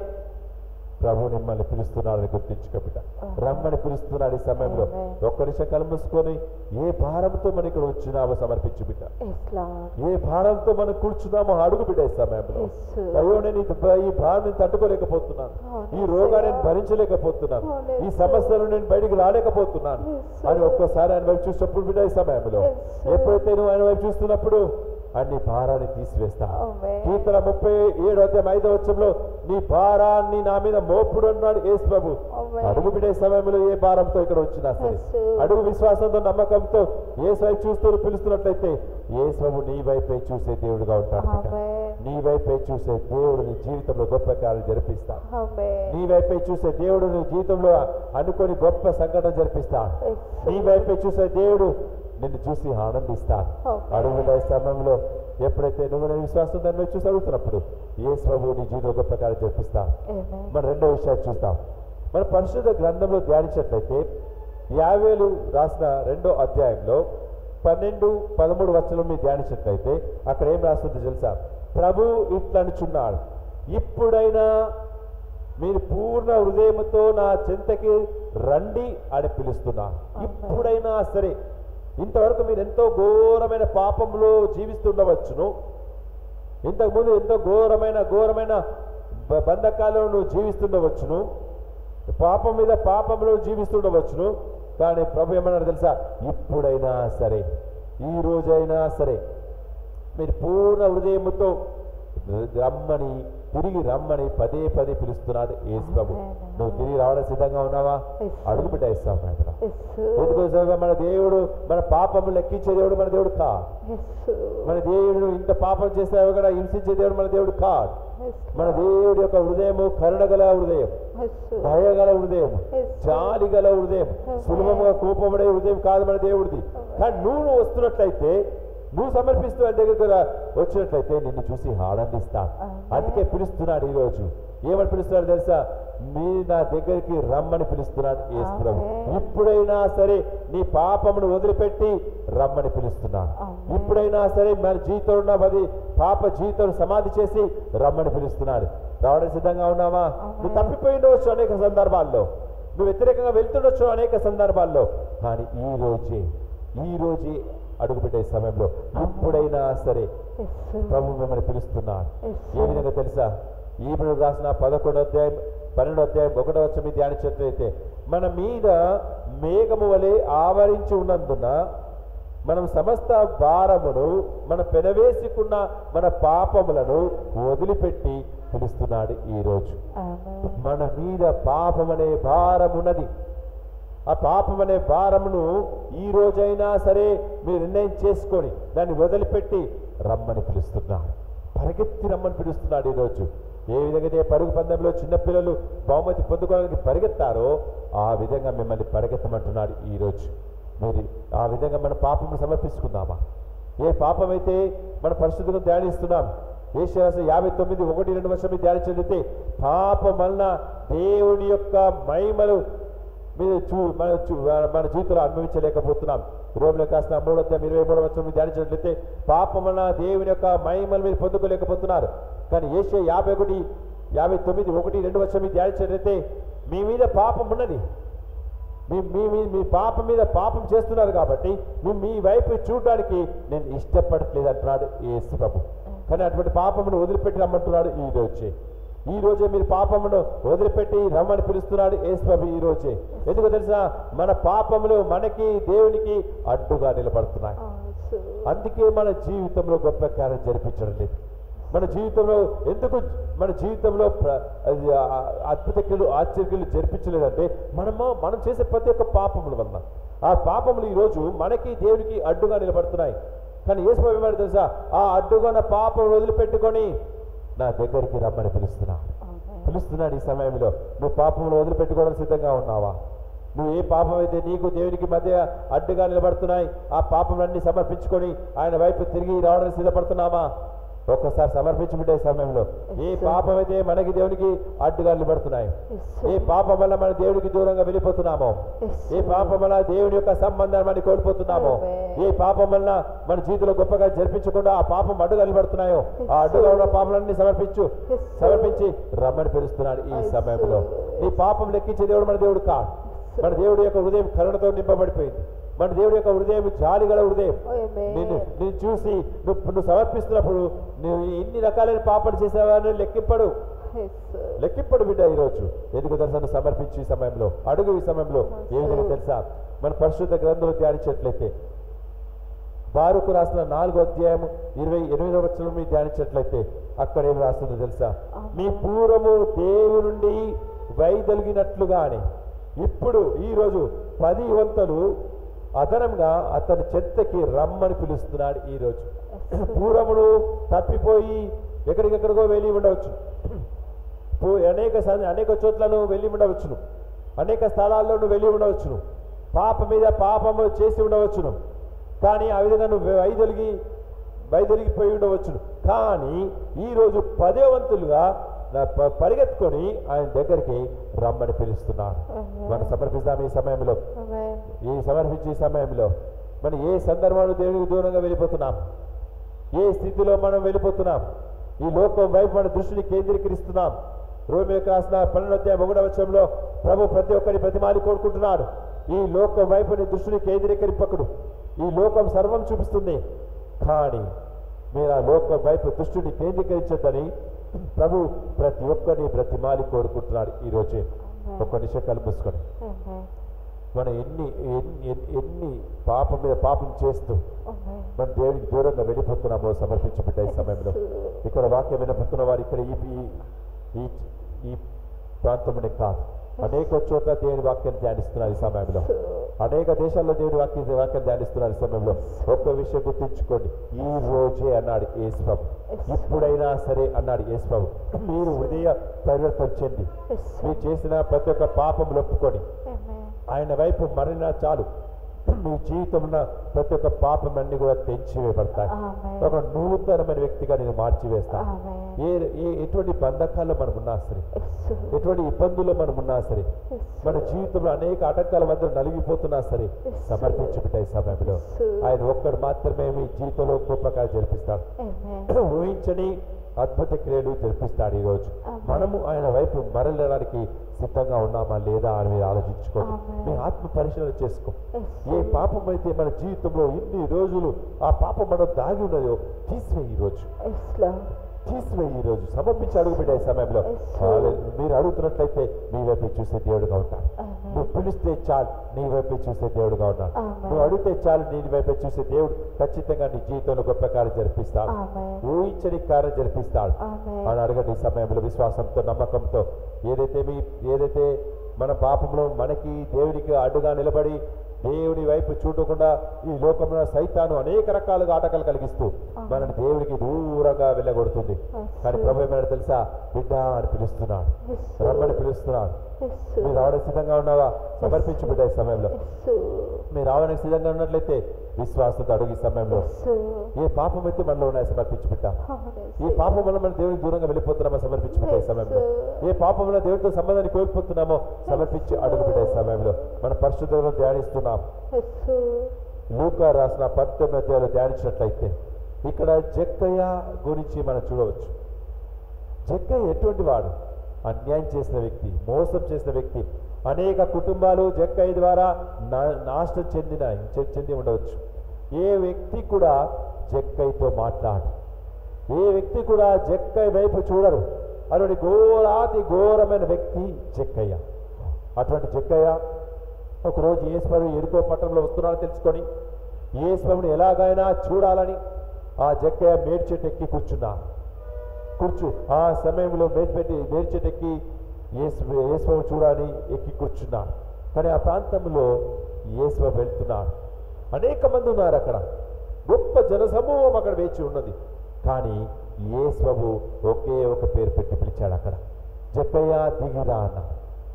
ప్రభు మిమ్మల్ని పిలుస్తున్నాడని గుర్తించుకోబిడ్డ రమ్మని పిలుస్తున్నాడు ఈ సమయంలో Amen. ఒక్క నిమిషం కళ్ళు మూసుకొని ఏ భారంతో మనం ఇక్కడ వచ్చినామో సమర్పించు బిడ్డ Yes, Lord. ఏ భారంతో మనం కూర్చున్నామో అడుగు బిడ్డ ఈ సమయంలో Yes. అయ్యో నేను ఈ భ- ఈ భారం నేను తట్టుకోలేకపోతున్నాను అవును, ఈ రోగాన్ని నేను Lord. భరించలేకపోతున్నాను అవును, ఈ Lord. సమస్యలు నేను బయటికి రాలేకపోతున్నాను Yes, అని Lord. ఒక్కోసారి ఆయన వైపు చూసినప్పుడు బిడ్డ ఈ సమయంలో Yes, Lord. ఎప్పుడైతే నువ్వు ఆయన వైపు చూస్తున్నప్పుడు అన్ని భారాన్ని తీసివేస్తా Amen. కీర్తన ముప్పై ఏడు అధ్యాయం ఐదో వచ్చంలో నీ భారాన్ని నా మీద మోపుడు అన్నాడు యేసు ప్రభు Amen. అడుగు బిడ్డే సమయంలో ఏ భారంతో ఇక్కడ వచ్చినా సరే Yes, sir. అడుగు విశ్వాసంతో నమ్మకంతో ఏ వైపు చూస్తూ పిలుస్తున్నట్లయితే ఏ ప్రభు నీ వైపే చూసే దేవుడుగా ఉంటాడు బిడ్డ. Amen. నీ వైపే చూసే దేవుడు నీ జీవితంలో గొప్ప కార్యాలు జరిపిస్తా Amen. నీ వైపే చూసే దేవుడు నీ జీవితంలో అనుకొని గొప్ప సంఘటన జరిపిస్తాడు Yes, నీ వైపే చూసే దేవుడు నిన్ను చూసి ఆనందిస్తాడు Amen. అడుగుల సమయంలో ఎప్పుడైతే నువ్వు నేను విశ్వాసం దాని వైపు చూసి అడుగుతున్నప్పుడు ఏ ప్రభు నీ జీవితంలో గొప్ప కార్యం జరిపిస్తాడు Amen. మన రెండో విషయాలు చూద్దాం మన పరిశుద్ధ గ్రంథంలో ధ్యానించినట్లయితే యావేలు రాసిన రెండో అధ్యాయంలో పన్నెండు పదమూడు వచనం మీరు ధ్యానించినట్లయితే అక్కడ ఏం రాస్తుందో తెలుసా ప్రభు ఇట్లనుచున్నాడు ఇప్పుడైనా మీరు పూర్ణ హృదయముతో నా చెంతకి రండి అని పిలుస్తున్నా ఇప్పుడైనా సరే ఇంతవరకు మీరు ఎంతో ఘోరమైన పాపంలో జీవిస్తుండవచ్చును ఇంతకుముందు ఎంతో ఘోరమైన ఘోరమైన బ- బంధకాలలో నువ్వు జీవిస్తుండవచ్చును పాపం మీద పాపంలో జీవిస్తుండవచ్చును కానీ ప్రభు ఏమన్నాడు తెలుసా ఇప్పుడైనా సరే ఈ రోజైనా సరే మీరు పూర్ణ హృదయముతో రమ్మని తిరిగి రమ్మని పదే పదే పిలుస్తున్నాడు యేసు ప్రభు నువ్వు తిరిగి రావడం సిద్ధంగా ఉన్నావా Yes, sir. అడుగు బిడ్డ ఇస్తాం నాయన ఎస్ ఎందుకోసం మన దేవుడు మన పాపము లెక్కించే దేవుడు మన దేవుడు కా ఎస్ మన దేవుడు ఇంత పాపం చేసావు కూడా హింసించే దేవుడు మన దేవుడు కాదు మన దేవుడి యొక్క హృదయము కరుణగల హృదయం దయగల హృదయం జాలి గల హృదయం సులభంగా కోపపడే హృదయం కాదు మన దేవుడిది కానీ నువ్వు నువ్వు వస్తున్నట్లయితే నువ్వు సమర్పిస్తూ ఆయన దగ్గరికి రా- వచ్చినట్లయితే నిన్ను చూసి ఆనందిస్తాను అందుకే పిలుస్తున్నాడు ఈ రోజు ఏమని పిలుస్తున్నాడు తెలుసా మీ నా దగ్గరికి రమ్మని పిలుస్తున్నాడు యేసు ప్రభు ఆమేన్. ఇప్పుడైనా సరే నీ పాపమును వదిలిపెట్టి రమ్మని పిలుస్తున్నాడు ఆమేన్. ఇప్పుడైనా సరే మన జీవితంలో ఉన్న అది పాప జీవితం సమాధి చేసి రమ్మని పిలుస్తున్నాడు రావడానికి సిద్ధంగా ఉన్నావా నువ్వు తప్పిపోయి ఉండవచ్చు అనేక సందర్భాల్లో నువ్వు వ్యతిరేకంగా వెళ్తుండొచ్చు అనేక సందర్భాల్లో కానీ ఈ రోజే ఈ రోజే అడుగుపెట్టే సమయంలో ఇప్పుడైనా సరే ప్రభు మిమ్మల్ని పిలుస్తున్నాడు ఏ విధంగా తెలుసా ఈమెను రాసిన పదకొండో అధ్యాయం పన్నెండో అధ్యాయం ఒకటో వచ్చి మీ ధ్యానించినట్లయితే మన మీద మేఘము వలె ఆవరించి ఉన్నందున మనం సమస్త భారమును మన పెనవేసుకున్న మన పాపములను వదిలిపెట్టి పిలుస్తున్నాడు ఈ రోజు మన మీద పాపమనే భారమున్నది ఆ పాపమనే భారమును ఈ రోజైనా సరే మీరు నిర్ణయం చేసుకొని దాన్ని వదిలిపెట్టి రమ్మని పిలుస్తున్నాడు పరిగెత్తి రమ్మని పిలుస్తున్నాడు ఈరోజు ఏ విధంగా అయితే పరుగు పందెంలో చిన్నపిల్లలు బహుమతి పొందుకోవడానికి పరిగెత్తారో ఆ విధంగా మిమ్మల్ని పరిగెత్తమంటున్నాడు ఈరోజు మీరు ఆ విధంగా మన పాపము సమర్పించుకుందామా ఏ పాపమైతే మన పరిశుద్ధంగా ధ్యానిస్తున్నాం ఏషరాశ యాభై తొమ్మిది ఒకటి రెండు వర్షం మీద ధ్యానించగలిగితే పాపం వలన దేవుని యొక్క మహిమలు మీరు చూ మన చూ మన జీవితంలో అనుభవించలేకపోతున్నాం రోమిలో కాసిన మూడో అధ్యాయం ఇరవై మూడో వచ్చిన మీరు ధ్యానించినట్లయితే పాపం వలన దేవుని యొక్క మహిమలు మీరు పొందుకోలేకపోతున్నారు కానీ ఏషియా యాభై ఒకటి యాభై తొమ్మిది ఒకటి రెండు వర్షం మీరు ధ్యానించినట్లయితే మీ మీద పాపం ఉన్నది మీ మీ మీ మీ పాపం మీద పాపం చేస్తున్నారు కాబట్టి మీ మీ వైపు చూడడానికి నేను ఇష్టపడట్లేదు అంటున్నాడు యేసు ప్రభు కానీ అటువంటి పాపమును వదిలిపెట్టి రమ్మంటున్నాడు ఈ రోజే ఈ రోజే మీరు పాపమును వదిలిపెట్టి రమ్మని పిలుస్తున్నాడు యేసు ప్రభు ఈ రోజే ఎందుకు తెలుసా మన పాపములు మనకి దేవునికి అడ్డుగా నిలబడుతున్నాయి అందుకే మన జీవితంలో గొప్ప కార్యం జరిపించడం లేదు మన జీవితంలో ఎందుకు మన జీవితంలో ప్ర- అది ఆ- అద్భుత క్రియలు ఆశ్చర్యలు జరిపించలేదంటే మనము మనం చేసే ప్రతి ఒక్క పాపముల వలన ఆ పాపములు ఈరోజు మనకి దేవునికి అడ్డుగా నిలబడుతున్నాయి కానీ యేసు ప్రభు ఏమన్నాడు తెలుసా ఆ అడ్డుగా ఉన్న పాపం వదిలిపెట్టుకొని నా దగ్గరికి రమ్మని పిలుస్తున్నాడు పిలుస్తున్నాడు ఈ సమయంలో నువ్వు పాపములు వదిలిపెట్టుకోవడం సిద్ధంగా ఉన్నావా నువ్వు ఏ పాపం అయితే నీకు దేవునికి మధ్య అడ్డుగా నిలబడుతున్నాయి ఆ పాపములన్నీ సమర్పించుకొని ఆయన వైపు తిరిగి రావడానికి సిద్ధపడుతున్నామా ఒక్కసారి సమర్పించుకుంటే సమయంలో ఏ పాపం అయితే మనకి దేవునికి అడ్డుగా నిలబడుతున్నాయి ఏ పాపం వల్ల మన దేవునికి దూరంగా వెళ్ళిపోతున్నామో ఏ పాపం వల్ల దేవుని యొక్క సంబంధాన్ని మనం కోల్పోతున్నామో ఏ పాపం వల్ల మన జీవితంలో గొప్పగా జరిపించకుండా ఆ పాపం అడ్డుగా నిలబడుతున్నాయో ఆ అడ్డుగా ఉన్న పాపలన్నీ సమర్పించు సమర్పించి రమ్మని పిలుస్తున్నాడు ఈ సమయంలో నీ పాపం లెక్కించే దేవుడు మన దేవుడు కాదు మన దేవుడి యొక్క హృదయం కరుణతో నింపబడిపోయింది మన దేవుడి యొక్క హృదయం జాలి గల హృదయం నిన్ను నేను చూసి నువ్వు నువ్వు సమర్పిస్తున్నప్పుడు నువ్వు ఎన్ని రకాలైన పాపలు చేసావని లెక్కింపడు లెక్కింపడు బిడ్డ ఈరోజు ఎందుకు తెలుసా నువ్వు సమర్పించు ఈ సమయంలో అడుగు ఈ సమయంలో ఏ విధంగా తెలుసా మన పరిశుద్ధ గ్రంథంలో ధ్యానించినట్లయితే బారుకు రాసిన నాలుగో అధ్యాయం ఇరవై ఎనిమిదవ వచనం మీరు ధ్యానించినట్లయితే అక్కడ ఏమి రాస్తుందో తెలుసా మీ పూర్వము దేవుని నుండి వైదొలిగినట్లుగానే ఇప్పుడు ఈరోజు పది వంతలు అదనంగా అతని చెత్తకి రమ్మని పిలుస్తున్నాడు ఈరోజు పూర్వమును తప్పిపోయి ఎక్కడికెక్కడికో వెళ్ళి ఉండవచ్చు పో- అనేక స- అనేక చోట్లను వెళ్ళి ఉండవచ్చును అనేక స్థలాల్లో నువ్వు వెళ్ళి ఉండవచ్చును పాప మీద పాపము చేసి ఉండవచ్చును కానీ ఆ విధంగా నువ్వు వైదొలిగి వైదొలిగిపోయి ఉండవచ్చును కానీ ఈరోజు పదే వంతులుగా నా ప- పరిగెత్తుకొని ఆయన దగ్గరికి రమ్మని పిలుస్తున్నాడు మనం సమర్పిస్తాం ఈ సమయంలో ఈ సమర్పించే సమయంలో మనం ఏ సందర్భంలో దేవునికి దూరంగా వెళ్ళిపోతున్నాం ఏ స్థితిలో మనం వెళ్ళిపోతున్నాం ఈ లోకం వైపు మన దృష్టిని కేంద్రీకరిస్తున్నాం రోమిలకు రాసిన పన్నెండు అధ్యాయం ఒకటో వచ్చంలో ప్రభు ప్రతి ఒక్కరి ప్రతిమాలి కోరుకుంటున్నాడు ఈ లోకం వైపు నీ దృష్టిని కేంద్రీకరింపకుడు ఈ లోకం సర్వం చూపిస్తుంది కానీ మీరు ఆ లోకం వైపు దృష్టిని కేంద్రీకరించొద్దని ప్రభు ప్రతి ఒక్కరిని బ్రతిమాలి కోరుకుంటున్నాడు ఈ రోజే ఒక్క నిమిషం కళ్ళు మూసుకొని మనం ఎన్ని ఎన్ని ఎన్ని- ఎన్ని పాపం మీద పాపం చేస్తూ Amen. మన దేవునికి దూరంగా వెళ్ళిపోతున్నామో సమర్పించబడ్డ ఈ సమయంలో ఇక్కడ వాక్యం వినపడుతున్న వారు ఇక్కడ ఈ ఈ- ఈ ఈ ప్రాంతంలోనే కాదు అనేక చోట్ల దేవుని వాక్యం ధ్యానిస్తున్నారు ఈ సమయంలో అనేక దేశాల్లో దేవుని వాక్యం వాక్యం ధ్యానిస్తున్నారు ఈ సమయంలో ఒక్క విషయం గుర్తుంచుకోండి ఈ రోజే అన్నాడు యేసుప్రభు ఇప్పుడైనా సరే అన్నాడు యేసుప్రభు మీరు హృదయ పరివర్తన చెంది Yes, మీరు చేసిన ప్రతి ఒక్క పాపం ఒప్పుకొని Amen. ఆయన వైపు మరినా చాలు మీ జీవితంలో ప్రతి ఒక్క పాపం అన్ని కూడా తెంచివేయబడతాయి Amen. ఒక నూతనమైన వ్యక్తిగా నేను మార్చివేస్తాను Amen. ఏ ఏ ఎటువంటి బంధకాల్లో మనం ఉన్నా సరే Yes, ఎటువంటి ఇబ్బందుల్లో మనం ఉన్నా సరే Yes. మన జీవితంలో అనేక ఆటంకాల మధ్య నలిగిపోతున్నా సరే సమర్పించుకుంటే ఈ సమయంలో ఆయన ఒక్కడు మాత్రమే మీ జీవితంలో గొప్పగా జరిపిస్తాడు Amen. ఊహించని అద్భుత క్రియలు జరిపిస్తాడు ఈరోజు Amen. మనము ఆయన వైపు మరలడానికి సిద్ధంగా ఉన్నామా లేదా అని మీరు ఆలోచించుకోండి Amen. మీ ఆత్మ పరిశీలన చేసుకో Yes, ఏ పాపం అయితే మన జీవితంలో ఇన్ని రోజులు ఆ పాపం మనం దాగి ఉన్నదో తీసివేయి ఈరోజు Yes, Lord. తీసివేయి ఈరోజు సమర్పించి అడుగుపెట్టే సమయంలో Yes, sir. హాలే- మీరు అడుగుతున్నట్లయితే మీ వైపు చూసే దేవుడుగా ఉంటాడు Amen. నువ్వు పిలిస్తే చాలు నీ వైపు చూసే దేవుడుగా ఉన్నాడు Amen. నువ్వు అడిగితే చాలు నీ వైపు చూసే దేవుడు ఖచ్చితంగా నీ జీవితంలో గొప్ప కార్యం జరిపిస్తాడు Amen. ఊహించని కార్యం జరిపిస్తాడు Amen. అని అడగండి ఈ సమయంలో విశ్వాసంతో నమ్మకంతో ఏదైతే మీ ఏదైతే మన పాపంలో మనకి దేవునికి అడ్డుగా నిలబడి దేవుని వైపు చూడకుండా ఈ లోకంలో సైతాను అనేక రకాలుగా ఆటకాలు కలిగిస్తూ మనని దేవునికి దూరంగా వెళ్ళగొడుతుంది కానీ ప్రభు ఏమైనా తెలుసా బిడ్డ అని పిలుస్తున్నాడు Yes, రమ్మని పిలుస్తున్నాడు Yes, మీరు రావడానికి సిద్ధంగా ఉన్నావా సమర్పించు బిడ్డ ఈ సమయంలో Yes, మీరు రావడానికి సిద్ధంగా ఉన్నట్లయితే విశ్వాసంతో అడుగు ఈ సమయంలో Yes, ఏ పాపం అయితే మనలో ఉన్నాయో సమర్పించు బిడ్డ Yes. ఏ పాపం వల్ల మన దేవునికి దూరంగా వెళ్ళిపోతున్నామో సమర్పించుకుంటే ఈ సమయంలో ఏ పాపం వల్ల దేవుడితో సంబంధాన్ని కోల్పోతున్నామో సమర్పించి అడుగు పెట్టే సమయంలో మన పరిశుద్ధంలో ధ్యానిస్తున్నాం Yes, లూకా రాసిన పంతొమ్మిది అధ్యాయులు ధ్యానించినట్లయితే ఇక్కడ జక్కయ్య గురించి మనం చూడవచ్చు జక్కయ్య ఎటువంటి వాడు అన్యాయం చేసిన వ్యక్తి మోసం చేసిన వ్యక్తి అనేక కుటుంబాలు జక్కయ్య ద్వారా నా- నాశనం చెందిన చె- చెంది ఉండవచ్చు ఏ వ్యక్తి కూడా జక్కయ్యతో మాట్లాడు ఏ వ్యక్తి కూడా జక్కయ్య వైపు చూడరు అటువంటి ఘోరాతి ఘోరమైన వ్యక్తి జక్కయ్య అటువంటి జక్కయ్య ఒకరోజు ఈశ్వరుడు ఎరుకో పట్టణంలో వస్తున్నాడని తెలుసుకొని ఈశ్వరుని ఎలాగైనా చూడాలని ఆ జక్కయ్య మేడి చెట్టు ఎక్కి కూర్చున్నాడు కూర్చు ఆ సమయంలో మేడిపెట్టి మేడ్చెట్టెక్కి యేసుబాబు చూడాలని ఎక్కి కూర్చున్నాడు కానీ ఆ ప్రాంతంలో యేసుబాబు వెళ్తున్నాడు అనేక మంది ఉన్నారు అక్కడ గొప్ప జనసమూహం అక్కడ వేచి ఉన్నది కానీ యేసుబాబు ఒకే ఒక పేరు పెట్టి పిలిచాడు అక్కడ జక్కయ్య దిగిరా అన్నాడు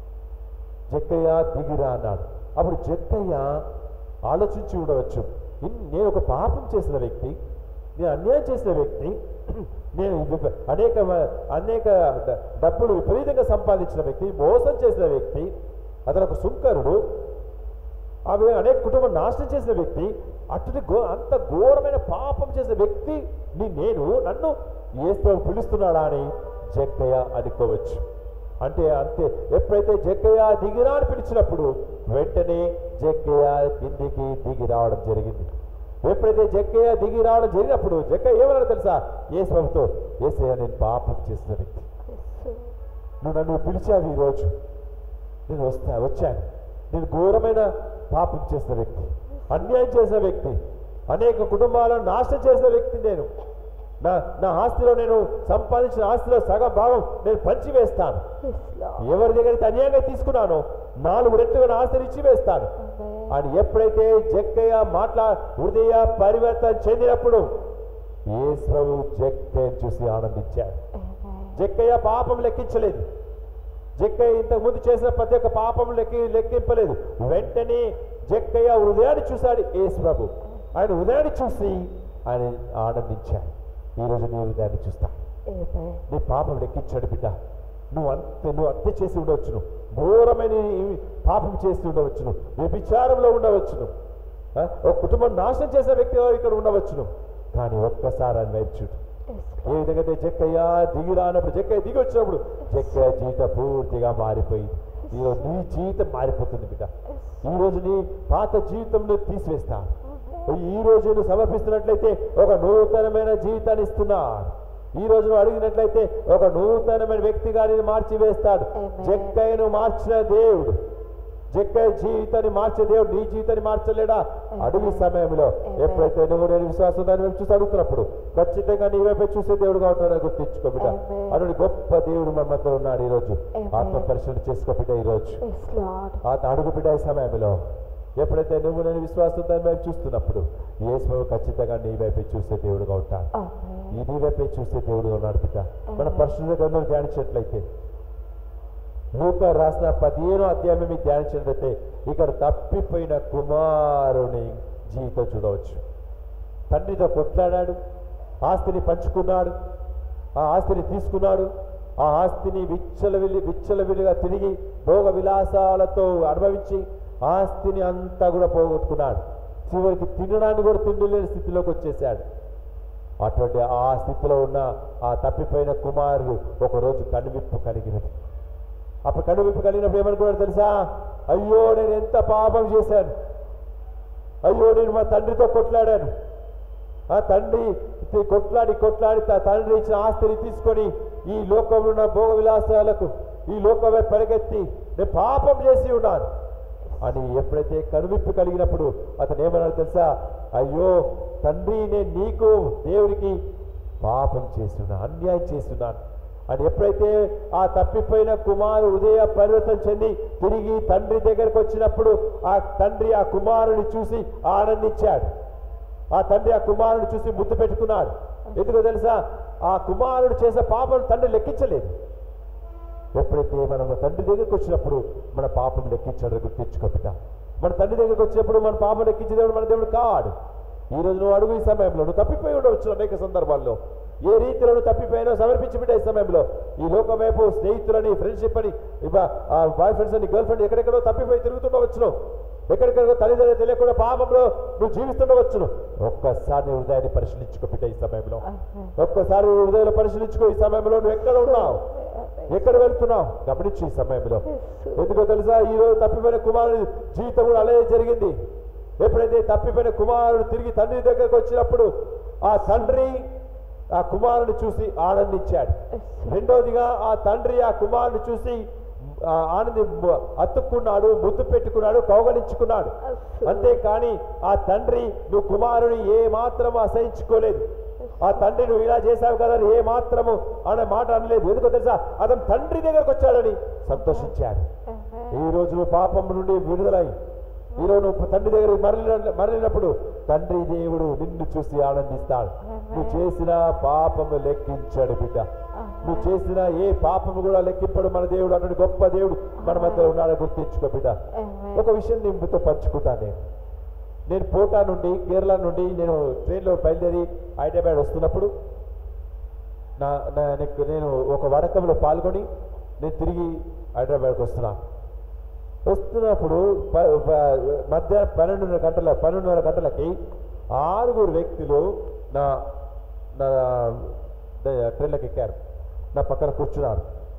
జక్కయ్య దిగిరా అన్నాడు అప్పుడు జక్కయ్య ఆలోచించి ఉండవచ్చు ఇన్- నేను ఒక పాపం చేసిన వ్యక్తి నేను అన్యాయం చేసిన వ్యక్తి నేను విప- అనేక మ- అనేక డ- డబ్బులు విపరీతంగా సంపాదించిన వ్యక్తి మోసం చేసిన వ్యక్తి అతను ఒక సుంకరుడు ఆమె అనేక కుటుంబం నాశనం చేసిన వ్యక్తి అటుని ఘో అంత ఘోరమైన పాపం చేసిన వ్యక్తి ని నేను నన్ను ఏసు పిలుస్తున్నాడా అని జక్కయ్య అనుకోవచ్చు అంటే అంతే ఎప్పుడైతే జక్కయ్య దిగిరా అని పిలిచినప్పుడు వెంటనే జక్కయ్య కిందికి దిగి రావడం జరిగింది ఎప్పుడైతే జక్కయ్య దిగి రావడం జరిగినప్పుడు జక్కయ్య ఏమన్నాడు తెలుసా ఏసుబాబుతో ఏసయ్య నేను పాపం చేసిన వ్యక్తి నువ్వు నన్ను పిలిచావు ఈరోజు నేను వస్తా వచ్చాను నేను ఘోరమైన పాపం చేసిన వ్యక్తి అన్యాయం చేసిన వ్యక్తి అనేక కుటుంబాలను నాశనం చేసిన వ్యక్తి నేను నా నా ఆస్తిలో నేను సంపాదించిన ఆస్తిలో సగం భాగం నేను పంచివేస్తాను Yes, Lord. ఎవరి దగ్గరికి అన్యాయంగా తీసుకున్నానో నాలుగు రెట్లుగా నా ఆస్తిని ఇచ్చి వేస్తాను Amen. అని ఎప్పుడైతే జక్కయ్య మాట్లా హృదయ పరివర్తన చెందినప్పుడు యేసు జక్కయ్యను చూసి ఆనందించాడు Amen. జక్కయ్య పాపం లెక్కించలేదు జక్కయ్య ఇంతకు ముందు చేసిన ప్రతి ఒక్క పాపం లెక్కి లెక్కింపలేదు వెంటనే జక్కయ్య హృదయాన్ని చూశాడు యేసు ప్రభు ఆయన హృదయాన్ని చూసి ఆయన ఆనందించాడు ఈరోజు నీ హృదయాన్ని చూస్తా Amen. నీ పాపం లెక్కించాడు బిడ్డ నువ్వు అంత నువ్వు అంతే చేసి ఉండవచ్చును ఘోరమైన ఈ పాపం చేసి ఉండవచ్చును వ్యభిచారంలో ఉండవచ్చును ఆ? ఒక కుటుంబం నాశనం చేసే వ్యక్తి ఇక్కడ ఉండవచ్చును కానీ ఒక్కసారి ఆయన వైపు చూడు Yes, ఏ విధంగా అయితే జక్కయ్య దిగి రానప్పుడు జక్కయ్య దిగి వచ్చినప్పుడు జక్కయ్య జీవితం పూర్తిగా మారిపోయింది ఈరోజు నీ జీవితం మారిపోతుంది బిడ్డ ఈ రోజు నీ పాత జీవితంలో తీసివేస్తాను ఈ రోజు నువ్వు సమర్పిస్తున్నట్లయితే ఒక నూతనమైన జీవితాన్ని ఇస్తున్నాడు ఈ రోజు నువ్వు అడిగినట్లయితే ఒక నూతనమైన వ్యక్తిగా నేను మార్చి వేస్తాడు Amen. జక్కయ్యను మార్చిన దేవుడు జక్క జీవితాన్ని మార్చే దేవుడు నీ జీవితాన్ని మార్చలేడా అడుగు ఈ సమయంలో ఎప్పుడైతే నువ్వు నేను విశ్వాసం దాని వైపు చూసి అడుగుతున్నప్పుడు ఖచ్చితంగా నీ వైపే చూసే దేవుడుగా ఉంటాడని గుర్తించుకో బిడ్డ Amen. అటువంటి గొప్ప దేవుడు మన మధ్య ఉన్నాడు ఈ రోజు Amen. ఆత్మ పరిశీలన చేసుకో బిడ్డ ఈ రోజు Yes, Lord. ఆ అడుగు బిడ్డ ఈ సమయంలో ఎప్పుడైతే నువ్వు నేను విశ్వాసం దాని వైపు చూస్తున్నప్పుడు యేసు ఖచ్చితంగా నీ వైపే చూసే దేవుడుగా ఉంటాడు Amen. ఈ నీ వైపే చూసే దేవుడుగా ఉన్నాడు బిడ్డ మన పరిశుద్ధ గ్రంథం ధ్యానించినట్లయితే లూక రాసిన పదిహేనో అధ్యాయం మీకు ధ్యానించినట్లయితే ఇక్కడ తప్పిపోయిన కుమారుని జీవితం చూడవచ్చు తండ్రితో కొట్లాడాడు ఆస్తిని పంచుకున్నాడు ఆ ఆస్తిని తీసుకున్నాడు ఆ ఆస్తిని విచ్చలవిలి విచ్చలవిలిగా తిరిగి భోగ విలాసాలతో అనుభవించి ఆస్తిని అంతా కూడా పోగొట్టుకున్నాడు చివరికి తినడానికి కూడా తిండి లేని స్థితిలోకి వచ్చేసాడు అటువంటి ఆ స్థితిలో ఉన్న ఆ తప్పిపోయిన కుమారుడు ఒకరోజు కనువిప్పు కలిగినది అప్పుడు కనువిప్పు కలిగినప్పుడు ఏమనుకున్నాడు తెలుసా అయ్యో నేను ఎంత పాపం చేశాను అయ్యో నేను మా తండ్రితో కొట్లాడాను ఆ తండ్రి తి- కొట్లాడి కొట్లాడి త- తండ్రి ఇచ్చిన ఆస్తిని తీసుకొని ఈ లోకంలో ఉన్న భోగ విలాసాలకు ఈ లోకమే పరిగెత్తి నేను పాపం చేసి ఉన్నాను అని ఎప్పుడైతే కనువిప్పు కలిగినప్పుడు అతను ఏమన్నాడు తెలుసా అయ్యో తండ్రి నేను నీకు దేవునికి పాపం చేస్తున్నా అన్యాయం చేస్తున్నాను అని ఎప్పుడైతే ఆ తప్పిపోయిన కుమారు ఉదయ పరివర్తన చెంది తిరిగి తండ్రి దగ్గరకు వచ్చినప్పుడు ఆ తండ్రి ఆ కుమారుని చూసి ఆనందించాడు ఆ తండ్రి ఆ కుమారుని చూసి ముద్దు పెట్టుకున్నాడు ఎందుకో తెలుసా ఆ కుమారుడు చేసే పాపం తండ్రి లెక్కించలేదు ఎప్పుడైతే మనం తండ్రి దగ్గరికి వచ్చినప్పుడు మన పాపం లెక్కించాడు గుర్తించుకోబిడ్డ మన తండ్రి దగ్గరికి వచ్చినప్పుడు మన పాపం లెక్కించే దేవుడు మన దేవుడు కాడు ఈ రోజు నువ్వు అడుగు ఈ సమయంలో నువ్వు తప్పిపోయి ఉండవచ్చు అనేక సందర్భాల్లో ఏ రీతిలో నువ్వు తప్పిపోయినో సమర్పించి బిడ్డ ఈ సమయంలో ఈ లోకం వైపు స్నేహితులని ఫ్రెండ్షిప్ అని బాయ్ ఫ్రెండ్స్ అని గర్ల్ ఫ్రెండ్ ఎక్కడెక్కడో తప్పిపోయి తిరుగుతుండవచ్చును ఎక్కడికక్కడ తల్లిదండ్రులు తెలియకుండా పాపంలో నువ్వు జీవిస్తుండవచ్చును ఒక్కసారి నీ హృదయాన్ని పరిశీలించుకో బిడ్డ ఈ సమయంలో Amen. ఒక్కసారి నీ హృదయాన్ని పరిశీలించుకో ఈ సమయంలో నువ్వు ఎక్కడ ఉన్నావు Amen. ఎక్కడ వెళ్తున్నావు గమనించు ఈ సమయంలో Yes. ఎందుకో తెలుసా ఈ రోజు తప్పిపోయిన కుమారుడి జీవితం కూడా అలాగే జరిగింది ఎప్పుడైతే తప్పిపోయిన కుమారుడు తిరిగి తండ్రి దగ్గరకు వచ్చినప్పుడు ఆ తండ్రి ఆ కుమారుని చూసి ఆనందించాడు Yes. రెండవదిగా ఆ తండ్రి ఆ కుమారుని చూసి ఆ, ఆనంది అతుక్కున్నాడు ముద్దు పెట్టుకున్నాడు కౌగలించుకున్నాడు Yes. అంతేకాని ఆ తండ్రి నువ్వు కుమారుని ఏ మాత్రము అసహించుకోలేదు ఆ తండ్రి నువ్వు ఇలా చేశావు కదా అని ఏ మాత్రము అనే మాట అనలేదు ఎందుకో తెలుసా అతను తండ్రి దగ్గరకు వచ్చాడని సంతోషించాడు Amen. ఈ రోజు నువ్వు పాపం నుండి విడుదలై ఈ రోజు నువ్వు తండ్రి దగ్గర మరలిన మరలినప్పుడు తండ్రి దేవుడు నిన్ను చూసి ఆనందిస్తాడు నువ్వు చేసిన పాపము లెక్కించాడు బిడ్డ నువ్వు చేసిన ఏ పాపము కూడా లెక్కింపడు మన దేవుడు అన్నది గొప్ప దేవుడు మన మధ్య ఉన్నాడని గుర్తించుకో బిడ్డ Amen. ఒక విషయం నేను మీతో పంచుకుంటాను నేను నేను పోటా నుండి కేరళ నుండి నేను ట్రైన్లో బయలుదేరి హైదరాబాద్ వస్తున్నప్పుడు నా నా నెక్- నేను ఒక వడకంలో పాల్గొని నేను తిరిగి హైదరాబాద్కి వస్తున్నాను వస్తున్నప్పుడు ప- ప- మధ్యాహ్నం పన్నెండున్నర గంటల పన్నెండున్నర గంటలకి ఆరుగురు వ్యక్తులు నా నా ద- ట్రైన్లోకి ఎక్కారు నా పక్కన కూర్చున్నారు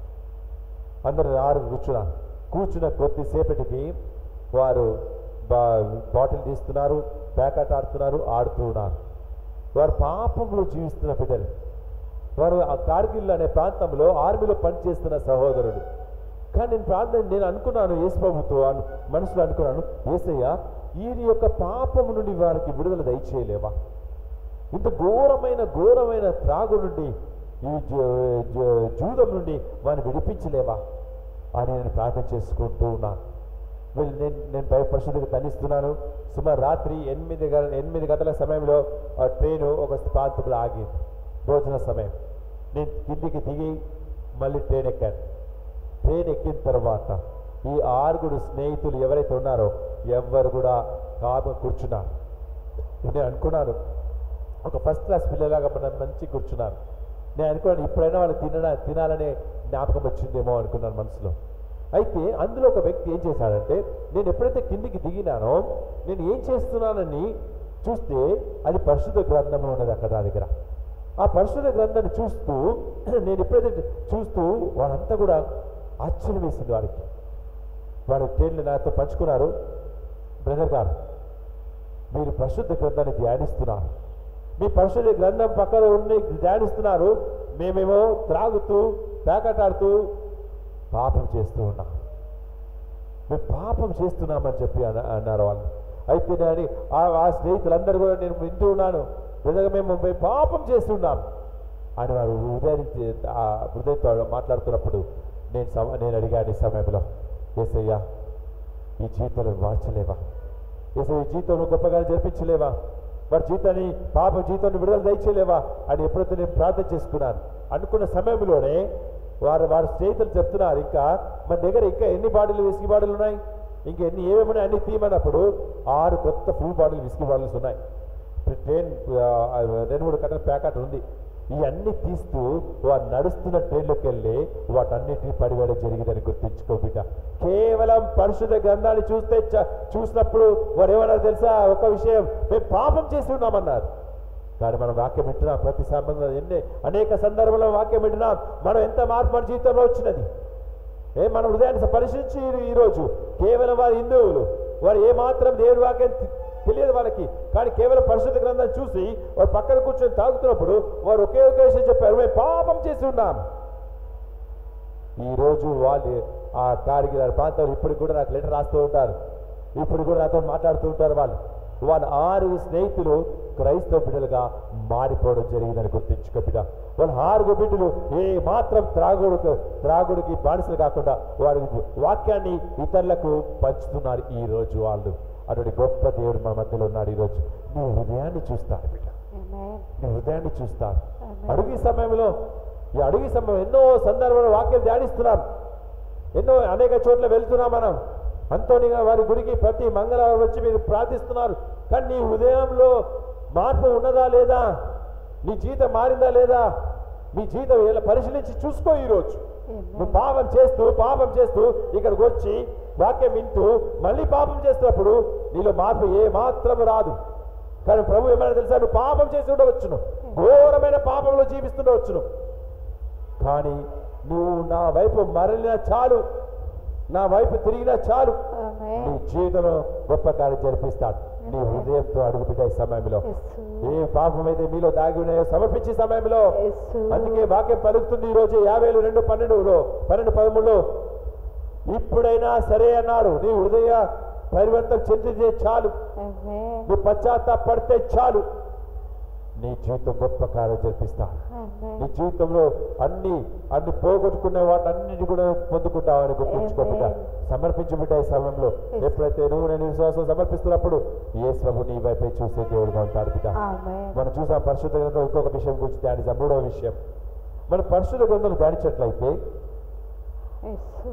అందరు ఆరు కూర్చున్నారు కూర్చున్న కొద్దిసేపటికి వారు బా బాటిల్ తీస్తున్నారు ప్యాకెట్ ఆడుతున్నారు ఆడుతూ ఉన్నారు వారు పాపంలో జీవిస్తున్న బిడ్డలు వారు ఆ కార్గిల్ అనే ప్రాంతంలో ఆర్మీలో పనిచేస్తున్న సహోదరుడు కానీ నేను ప్రార్థన నేను అనుకున్నాను యేసు ప్రభుతో అను మనసులో అనుకున్నాను ఏసయ్య ఈయన యొక్క పాపము నుండి వారికి విడుదల దయచేయలేవా ఇంత ఘోరమైన ఘోరమైన త్రాగు నుండి ఈ జూ- జూ- జూదం నుండి వారిని విడిపించలేవా అని నేను ప్రార్థన చేసుకుంటూ ఉన్నాను వీళ్ళు నేను నేను పై పరిశుద్ధికి తనిస్తున్నాను సుమారు రాత్రి ఎనిమిది గ- ఎనిమిది గంటల సమయంలో ఆ ట్రైను ఒక ప్రాంతంలో ఆగింది భోజన సమయం నేను కిందికి దిగి మళ్ళీ ట్రైన్ ఎక్కాను ట్రైన్ ఎక్కిన తర్వాత ఈ ఆరుగురు స్నేహితులు ఎవరైతే ఉన్నారో ఎవ్వరు కూడా కామ కూర్చున్నారు నేను అనుకున్నాను ఒక ఫస్ట్ క్లాస్ పిల్లలాగా మనం మంచి కూర్చున్నారు నేను అనుకున్నాను ఇప్పుడైనా వాళ్ళు తిన తినాలనే జ్ఞాపకం వచ్చిందేమో అనుకున్నాను మనసులో అయితే అందులో ఒక వ్యక్తి ఏం చేశాడంటే నేను ఎప్పుడైతే కిందికి దిగినానో నేను ఏం చేస్తున్నానని చూస్తే అది పరిశుద్ధ గ్రంథము ఉన్నది అక్కడ నా దగ్గర ఆ పరిశుద్ధ గ్రంథాన్ని చూస్తూ నేను ఎప్పుడైతే చూస్తూ వాళ్ళంతా కూడా ఆశ్చర్యం వేసింది వాడికి వాడు ట్రైన్లు నాతో పంచుకున్నారు బ్రదర్ గారు మీరు పరిశుద్ధ గ్రంథాన్ని ధ్యానిస్తున్నారు మీ పరిశుద్ధ గ్రంథం పక్కన ఉండి ధ్యానిస్తున్నారు మేమేమో త్రాగుతూ పేకటాడుతూ పాపం చేస్తూ ఉన్నాం మేము పాపం చేస్తున్నామని చెప్పి అన- అన్నారు వాళ్ళు అయితే నేను ఆ ఆ స్నేహితులందరూ కూడా నేను వింటూ ఉన్నాను విధంగా మేము మేము పాపం చేస్తున్నాం అని వారు హృదయానికి ఆ హృదయంతో మాట్లాడుతున్నప్పుడు నేను సమ నేను అడిగాను ఈ సమయంలో ఏసయ్యా ఈ జీవితంలో మార్చలేవా ఏసయ్య ఈ జీవితంలో గొప్పగా జరిపించలేవా వారి జీవితాన్ని పాప జీవితాన్ని విడుదల దయచేయలేవా అని ఎప్పుడైతే నేను ప్రార్థన చేసుకున్నాను అనుకున్న సమయంలోనే వారు వారి స్నేహితులు చెప్తున్నారు ఇంకా మన దగ్గర ఇంకా ఎన్ని బాటిల్ విస్కీ బాటిల్ ఉన్నాయి ఇంకా ఎన్ని ఏమేమి ఉన్నాయి అన్ని తీయమన్నప్పుడు ఆరు కొత్త ఫుల్ బాటిల్ విస్కీ బాటిల్స్ ఉన్నాయి ట్రైన్ ఆ, రెండు మూడు కట్టల ప్యాకెట్ ఉంది ఇవన్నీ తీస్తూ వారు నడుస్తున్న ట్రైన్లోకి వెళ్ళి వాటన్నిటిని పడివేయడం జరిగిందని గుర్తుంచుకో బిడ్డ కేవలం పరిశుద్ధ గ్రంథాన్ని చూస్తే చ- చూసినప్పుడు వారు ఏమన్నారు తెలుసా ఒక విషయం మేము పాపం చేసి ఉన్నామన్నారు కానీ మనం వాక్యం వింటున్నాం ప్రతి సంబంధం ఎన్ని అనేక సందర్భంలో వాక్యం వింటున్నాం మనం ఎంత మార్పు మన జీవితంలో వచ్చినది ఏ మన హృదయాన్ని పరిశీలించి ఈ- ఈరోజు కేవలం వారు హిందువులు వారు ఏమాత్రం దేవుడి వాక్యం తె- తెలియదు వాళ్ళకి కానీ కేవలం పరిశుద్ధ గ్రంథాన్ని చూసి వారు పక్కన కూర్చొని తాగుతున్నప్పుడు వారు ఒకే ఒకే విషయం చెప్పారు మేము పాపం చేసి ఉన్నాం ఈ రోజు వాళ్ళు ఆ కారిగిరి ప్రాంతంలో ఇప్పటికి కూడా నాకు లెటర్ రాస్తూ ఉంటారు ఇప్పుడు కూడా నాతో మాట్లాడుతూ ఉంటారు వాళ్ళు వాళ్ళ ఆరు స్నేహితులు క్రైస్తవ బిడ్డలుగా మారిపోవడం జరిగిందని గుర్తించుకో బిడ్డ వాళ్ళ ఆరుగురు బిడ్డలు ఏ మాత్రం త్రాగుడుకు త్రాగుడికి బానిసలు కాకుండా వారి వాక్యాన్ని ఇతరులకు పంచుతున్నారు ఈ రోజు వాళ్ళు అటువంటి గొప్ప దేవుడు మన మధ్యలో ఉన్నాడు ఈ రోజు నీ హృదయాన్ని చూస్తాను బిడ్డ Amen. నీ హృదయాన్ని చూస్తాను Amen. అడుగు ఈ సమయంలో ఈ అడుగు ఈ సమయం ఎన్నో సందర్భాల్లో వాక్యం ధ్యానిస్తున్నాం ఎన్నో అనేక చోట్ల వెళ్తున్నాం మనం అంతోనిగా వారి గుడికి ప్రతి మంగళవారం వచ్చి మీరు ప్రార్థిస్తున్నారు కానీ నీ హృదయంలో మార్పు ఉన్నదా లేదా నీ జీవితం మారిందా లేదా నీ జీవితం ఇలా పరిశీలించి చూసుకో ఈరోజు నువ్వు Amen. పాపం చేస్తూ పాపం చేస్తూ ఇక్కడికి వచ్చి వాక్యం వింటూ మళ్ళీ పాపం చేస్తున్నప్పుడు నీలో మార్పు ఏ మాత్రం రాదు కానీ ప్రభు ఏమైనా తెలుసా నువ్వు పాపం చేసి ఉండవచ్చును ఘోరమైన పాపంలో జీవిస్తుండవచ్చును కానీ నువ్వు నా వైపు మరలిన చాలు నా వైపు తిరిగినా చాలు నీ Amen. జీవితంలో గొప్ప కార్యం జరిపిస్తాడు నీ హృదయంతో అడుగుపెట్టే సమయంలో యేసు. ఏ పాపం అయితే మీలో దాగి ఉన్నాయో సమర్పించే సమయంలో యేసు. అందుకే వాక్యం పలుకుతుంది ఈ రోజు యాభై రెండు పన్నెండులో పన్నెండు పదమూడులో ఇప్పుడైనా సరే అన్నారు నీ హృదయ పరివర్తన చెందితే చాలు Amen. నువ్వు పశ్చాత్తాపడితే చాలు నీ జీవితం గొప్ప కార్యం జరిపిస్తాను నీ Amen. జీవితంలో అన్ని అన్ని పోగొట్టుకునే వాటన్నిటి కూడా పొందుకుంటావని గుర్తుంచుకోబిడ్డ Amen. సమర్పించబిడ్డ ఈ సమయంలో ఎప్పుడైతే నువ్వు నేను విశ్వాసం సమర్పిస్తున్నప్పుడు ఏ ప్రభు నీ వైపే చూసే దేవుడుగా ఉంటాడు బిడ్డ Amen. మనం చూసాం పరిశుద్ధ గ్రంథం ఇంకొక విషయం గురించి ధ్యానిస్తాం మూడవ విషయం మన పరిశుద్ధ గ్రంథం ధ్యానించట్లయితే యేసు.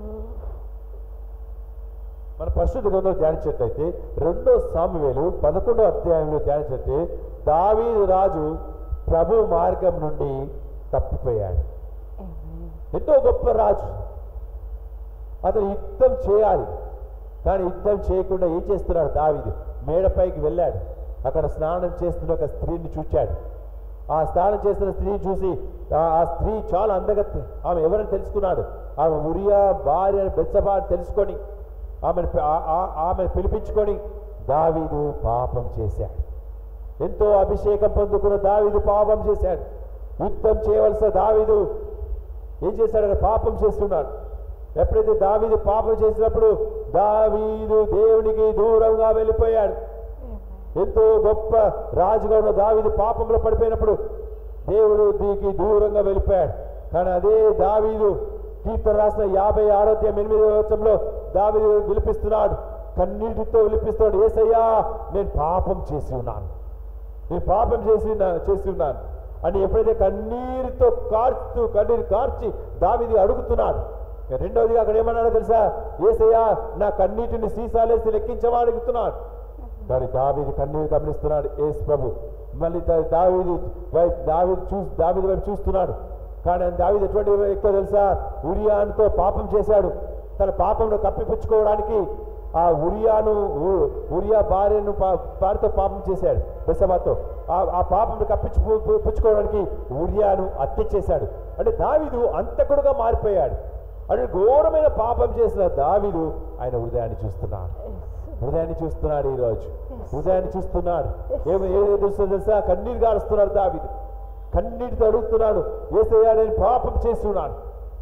మన పరిశుద్ధ గ్రంథం ధ్యానించినట్లయితే రెండో సామువేలు పదకొండో అధ్యాయంలో ధ్యానించినట్టే దావీదు రాజు ప్రభు మార్గం నుండి తప్పిపోయాడు Amen. ఎంతో గొప్ప రాజు అతను యుద్ధం చేయాలి కానీ యుద్ధం చేయకుండా ఏం చేస్తున్నాడు దావీదు మేడపైకి వెళ్ళాడు అక్కడ స్నానం చేస్తున్న ఒక స్త్రీని చూచాడు ఆ స్నానం చేస్తున్న స్త్రీని చూసి ఆ ఆ స్త్రీ చాలా అందగత్తి ఆమె ఎవరని తెలుసుకున్నాడు ఆమె ఉరియా భార్య బెత్సబా అని తెలుసుకొని ఆమెను పి- ఆ- ఆ- ఆమెను పిలిపించుకొని దావీదు పాపం చేశాడు ఎంతో అభిషేకం పొందుకున్న దావీదు పాపం చేశాడు యుద్ధం చేయవలసిన దావీదు ఏం చేశాడు పాపం చేస్తున్నాడు ఎప్పుడైతే దావీదు పాపం చేసినప్పుడు దావీదు దేవునికి దూరంగా వెళ్ళిపోయాడు ఎంతో గొప్ప రాజుగా ఉన్న దావీదు పాపంలో పడిపోయినప్పుడు దేవుడు దీనికి దూరంగా వెళ్ళిపోయాడు కానీ అదే దావీదు కీర్తన రాసిన యాభై ఆరోగ్యం ఎనిమిది వచ్చంలో దావీదు విలిపిస్తున్నాడు కన్నీటితో విలిపిస్తున్నాడు ఏసయ్యా నేను పాపం చేసి ఉన్నాను నేను పాపం చేసి ఉన్నా- చేసి ఉన్నాను అని ఎప్పుడైతే కన్నీరుతో కార్చుతూ కన్నీరు కార్చి దావిది అడుగుతున్నాడు ఇక రెండవదిగా అక్కడ ఏమన్నాడో తెలుసా ఏసయ్యా నా కన్నీటిని సీసాలేసి లెక్కించమా అడుగుతున్నాడు కానీ దావీది కన్నీరు గమనిస్తున్నాడు ఏసు ప్రభు మళ్ళీ దా- దావీది వైపు దావీది చూ దావీది వైపు చూస్తున్నాడు కానీ దావీది ఎటువంటి ఎక్కువ తెలుసా ఉరియాన్తో పాపం చేశాడు తన పాపంను కప్పిపుచ్చుకోవడానికి ఆ ఉరియాను ఉ- ఉరియా భార్యను పా- భార్యతో పాపం చేశాడు బెసబాతో ఆ ఆ పాపంను కప్పించు పు- పు- పుచ్చుకోవడానికి ఉరియాను హత్య చేశాడు అంటే దావీదు అంతకుడుగా మారిపోయాడు అంటే ఘోరమైన పాపం చేసిన దావీదు ఆయన హృదయాన్ని చూస్తున్నాడు హృదయాన్ని చూస్తున్నాడు ఈ రోజు హృదయాన్ని చూస్తున్నాడు ఏమి ఏదో చూస్తుందో తెలుసా కన్నీరు గారుస్తున్నాడు దావీదు కన్నీటితో అడుగుతున్నాడు ఏసయ్యా నేను పాపం చేస్తున్నాను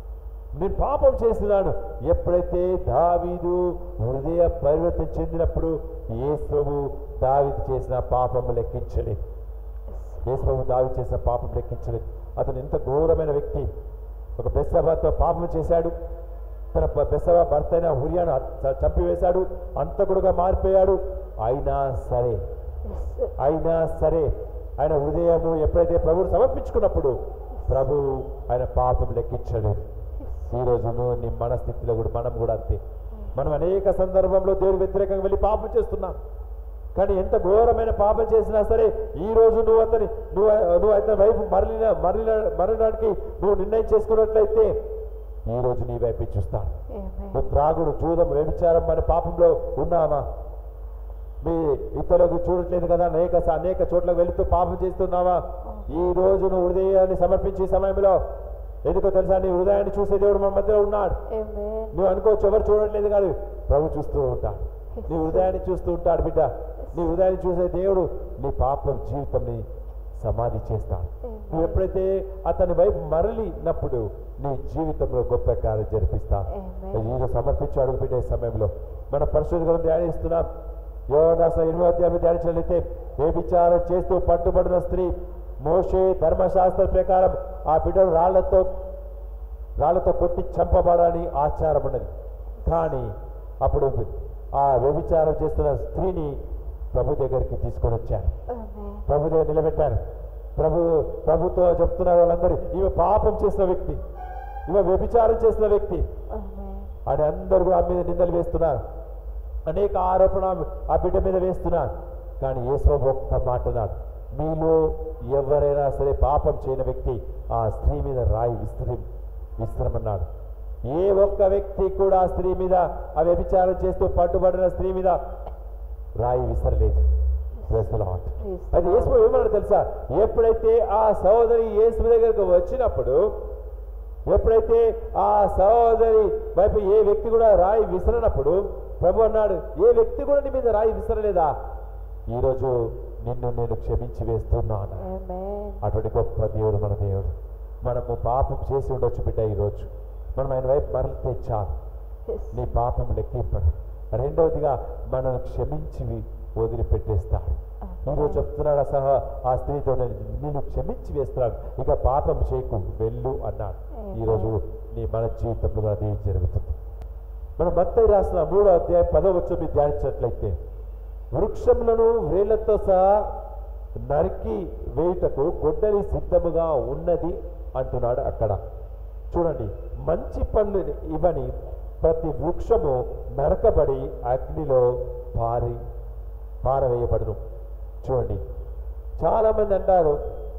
నేను పాపం చేస్తున్నాను ఎప్పుడైతే దావీదు హృదయ పరివర్తన చెందినప్పుడు యేసు దావీదు చేసిన పాపం లెక్కించలేదు యేసు దావీదు చేసిన పాపం లెక్కించలేదు అతను ఎంత ఘోరమైన వ్యక్తి ఒక బెస్సబాతో పాపం చేశాడు తన బ- బెస్సబా భర్త అయిన హురియాను హత్- చంపివేశాడు అంతకుడుగా మారిపోయాడు అయినా సరే ఎస్ అయినా సరే ఆయన హృదయము ఎప్పుడైతే ప్రభువు సమర్పించుకున్నప్పుడు ప్రభు ఆయన పాపం లెక్కించాడు ఈ రోజు నువ్వు నీ మనస్థితిలో కూడా మనం కూడా అంతే మనం అనేక సందర్భంలో దేవుడి వ్యతిరేకంగా వెళ్ళి పాపం చేస్తున్నాం కానీ ఎంత ఘోరమైన పాపం చేసినా సరే ఈ రోజు నువ్వు అతని నువ్వు నువ్వు అతని వైపు మరలిన మరలిన మరలడానికి నువ్వు నిర్ణయం చేసుకున్నట్లయితే ఈ రోజు నీ వైపు చూస్తాను ఆమేన్ నువ్వు త్రాగుడు చూదం వ్యభిచారం మన పాపంలో ఉన్నామా మీ ఇతరులకు చూడట్లేదు కదా అనేక అనేక చోట్ల వెళుతూ పాపం చేస్తున్నావా ఈ రోజు నువ్వు హృదయాన్ని సమర్పించే సమయంలో ఎందుకో తెలుసా నీ హృదయాన్ని చూసే దేవుడు మన మధ్యలో ఉన్నాడు ఆమేన్ నువ్వు అనుకోవచ్చు ఎవరు చూడట్లేదు కాదు ప్రభు చూస్తూ ఉంటాడు నీ హృదయాన్ని చూస్తూ ఉంటాడు బిడ్డ నీ హృదయాన్ని చూసే దేవుడు నీ పాపం జీవితంని సమాధి చేస్తాడు నువ్వు ఎప్పుడైతే అతని వైపు మరలినప్పుడు నీ జీవితంలో గొప్ప కార్యం జరిపిస్తాడు Amen. ఈరోజు సమర్పించి అడుగు పెట్టే సమయంలో మన పరిశుద్ధ గ్రంథం ధ్యానిస్తున్నాం యోగాస ఎనిమిదో అధ్యాయం ధ్యానించినట్లయితే వ్యభిచారం చేస్తూ పట్టుబడిన స్త్రీ మోషే ధర్మశాస్త్ర ప్రకారం ఆ బిడ్డను రాళ్లతో రాళ్లతో కొట్టి చంపబడాలని ఆచారం ఉన్నది కానీ అప్పుడు ఆ వ్యభిచారం చేస్తున్న స్త్రీని ప్రభు దగ్గరికి తీసుకొని వచ్చారు ఆమేన్ ప్రభు దగ్గర నిలబెట్టారు ప్రభు ప్రభుతో చెప్తున్నారు వాళ్ళందరూ ఈమె పాపం చేసిన వ్యక్తి ఈమె వ్యభిచారం చేసిన వ్యక్తి ఆమేన్ అని అందరూ కూడా ఆమె మీద నిందలు వేస్తున్నారు అనేక ఆరోపణ ఆ బిడ్డ మీద వేస్తున్నారు కానీ యేసు ఒక్క మాట అన్నాడు మీలో ఎవరైనా సరే పాపం చేయని వ్యక్తి ఆ స్త్రీ మీద రాయి విసిరి విసిరమన్నాడు ఏ ఒక్క వ్యక్తి కూడా ఆ స్త్రీ మీద ఆ వ్యభిచారం చేస్తూ పట్టుబడిన స్త్రీ మీద రాయి విసరలేదు Praise the Lord. Praise the అది యేసు ఏమన్నాడు తెలుసా ఎప్పుడైతే ఆ సహోదరి యేసు దగ్గరకు వచ్చినప్పుడు ఎప్పుడైతే ఆ సహోదరి వైపు ఏ వ్యక్తి కూడా రాయి విసరనప్పుడు ప్రభు అన్నాడు ఏ వ్యక్తి కూడా నీ మీద రాయి విసరలేదా ఈరోజు నిన్ను నేను క్షమించి వేస్తున్నాను ఆమేన్ అటువంటి గొప్ప దేవుడు మన దేవుడు మనము పాపం చేసి ఉండొచ్చు బిడ్డ ఈరోజు మనం ఆయన వైపు మరలితే చాలు ఎస్ నీ పాపం లెక్కింపడు రెండవదిగా మనల్ని క్షమించి వదిలిపెట్టేస్తాడు ఈరోజు చెప్తున్నాడు సహా ఆ స్త్రీతో నేను నిన్ను క్షమించి వేస్తున్నాడు ఇక పాపం చేయకు వెళ్ళు అన్నాడు ఈరోజు నీ మన జీవితంలో కూడా అదే జరుగుతుంది మనం మత్తయి రాసిన మూడో అధ్యాయం పదో వచ్చి మీరు ధ్యానించినట్లయితే వృక్షములను వేళ్లతో సహా నరికి వేయుటకు గొడ్డలి సిద్ధముగా ఉన్నది అంటున్నాడు అక్కడ చూడండి మంచి పళ్ళు ఇవని ప్రతి వృక్షము నరకబడి అగ్నిలో పారి పారవేయబడును చూడండి చాలామంది అంటారు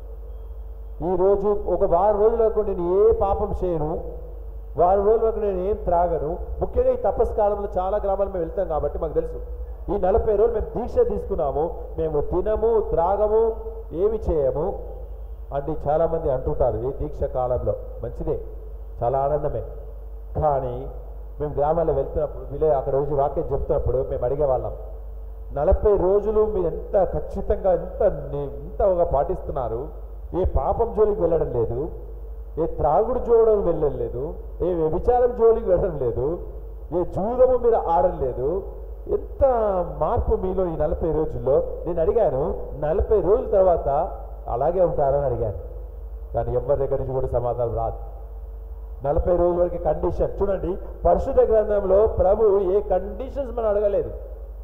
ఈ రోజు ఒక వారం రోజుల వరకు నేను ఏ పాపం చేయను వారం రోజుల వరకు నేను ఏం త్రాగను ముఖ్యంగా ఈ తపస్సు కాలంలో చాలా గ్రామాలు మేము వెళ్తాం కాబట్టి మాకు తెలుసు ఈ నలభై రోజులు మేము దీక్ష తీసుకున్నాము మేము తినము త్రాగము ఏమి చేయము అని చాలామంది అంటుంటారు ఈ దీక్ష కాలంలో మంచిదే చాలా ఆనందమే కానీ మేము గ్రామాల్లో వెళ్తున్నప్పుడు వీళ్ళే అక్కడ రోజు వాక్యం చెప్తున్నప్పుడు మేము అడిగేవాళ్ళం నలభై రోజులు మీరు ఎంత ఖచ్చితంగా ఎంత ని- ఎంతగా పాటిస్తున్నారు ఏ పాపం జోలికి వెళ్ళడం లేదు ఏ త్రాగుడు జోడడం వెళ్ళడం లేదు ఏ వ్యభిచారం జోలికి వెళ్ళడం లేదు ఏ జూదము మీద ఆడడం లేదు ఎంత మార్పు మీలో ఈ నలభై రోజుల్లో నేను అడిగాను నలభై రోజుల తర్వాత అలాగే ఉంటారని అడిగాను కానీ ఎవరి దగ్గర నుంచి కూడా సమాధానం రాదు నలభై రోజుల వరకు కండిషన్ చూడండి పరిశుద్ధ గ్రంథంలో ప్రభు ఏ కండిషన్స్ మనం అడగలేదు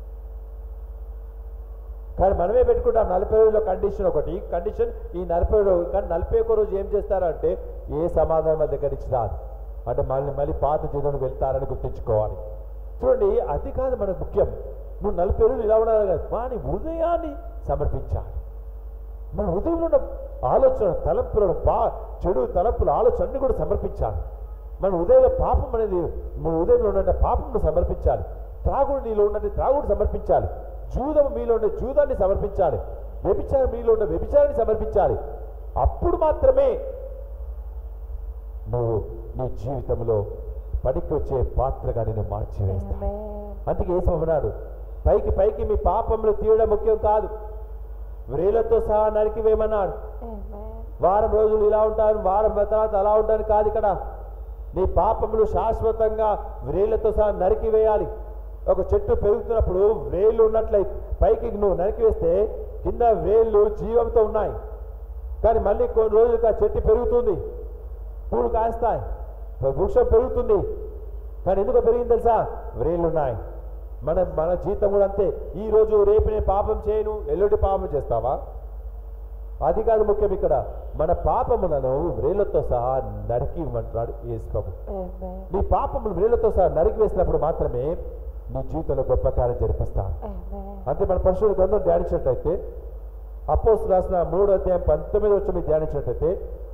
కానీ మనమే పెట్టుకుంటాం నలభై రోజుల కండిషన్ ఒకటి కండిషన్ ఈ నలభై రోజు కానీ నలభై ఒక్క రోజు ఏం చేస్తారంటే ఏ సమాధానం మన దగ్గర నుంచి రాదు అంటే మళ్ళీ మళ్ళీ పాత జీవనం వెళ్తారని గుర్తుంచుకోవాలి చూడండి అది కాదు మనకు ముఖ్యం నువ్వు నలభై రోజులు ఇలా ఉండాలి కాదు వాని హృదయాన్ని సమర్పించాలి మన హృదయంలో ఉన్న ఆలోచన తలంపులను పా చెడు తలంపుల ఆలోచన అన్ని కూడా సమర్పించాలి మన హృదయంలో పాపం అనేది మన హృదయంలో ఉన్న పాపంను సమర్పించాలి త్రాగుడు నీలో ఉన్నది త్రాగుడు సమర్పించాలి జూదం మీలో ఉండే జూదాన్ని సమర్పించాలి వ్యభిచారం మీలో ఉన్న వ్యభిచారాన్ని సమర్పించాలి అప్పుడు మాత్రమే నువ్వు నీ జీవితంలో పనికి వచ్చే పాత్రగా నేను మార్చివేస్తాను ఆమేన్ అందుకే ఏసమన్నాడు పైకి పైకి మీ పాపములు తీయడం ముఖ్యం కాదు వ్రేలతో సహా నరికివేయమన్నాడు ఆమేన్ వారం రోజులు ఇలా ఉంటాను వారం తర్వాత అలా ఉంటాను కాదు ఇక్కడ నీ పాపములు శాశ్వతంగా వ్రేళ్లతో సహా నరికివేయాలి ఒక చెట్టు పెరుగుతున్నప్పుడు వేళ్ళు ఉన్నట్లయితే పైకి నువ్వు నరికివేస్తే కింద వేళ్ళు జీవంతో ఉన్నాయి కానీ మళ్ళీ కొన్ని రోజులకు ఆ చెట్టు పెరుగుతుంది పూలు కాస్తాయి వృక్షం పెరుగుతుంది కానీ ఎందుకు పెరిగింది తెలుసా వ్రేళ్ళు ఉన్నాయి మన మన జీవితం కూడా అంతే ఈ రోజు రేపు నేను పాపం చేయను ఎల్లుండి పాపం చేస్తావా అది కాదు ముఖ్యం ఇక్కడ మన పాపములను వ్రేళ్లతో సహా నరికి ఇవ్వమంటున్నాడు యేసు ప్రభు Amen. నీ పాపములు వ్రేళ్లతో సహా నరికి వేసినప్పుడు మాత్రమే నీ జీవితంలో గొప్ప కార్యం జరిపిస్తాడు Amen. అంతే మన పరిశుద్ధ గ్రంథం ధ్యానించినట్లయితే అపోస్ రాసిన మూడో అధ్యాయం పంతొమ్మిది వచ్చి మీరు ధ్యానించినట్లయితే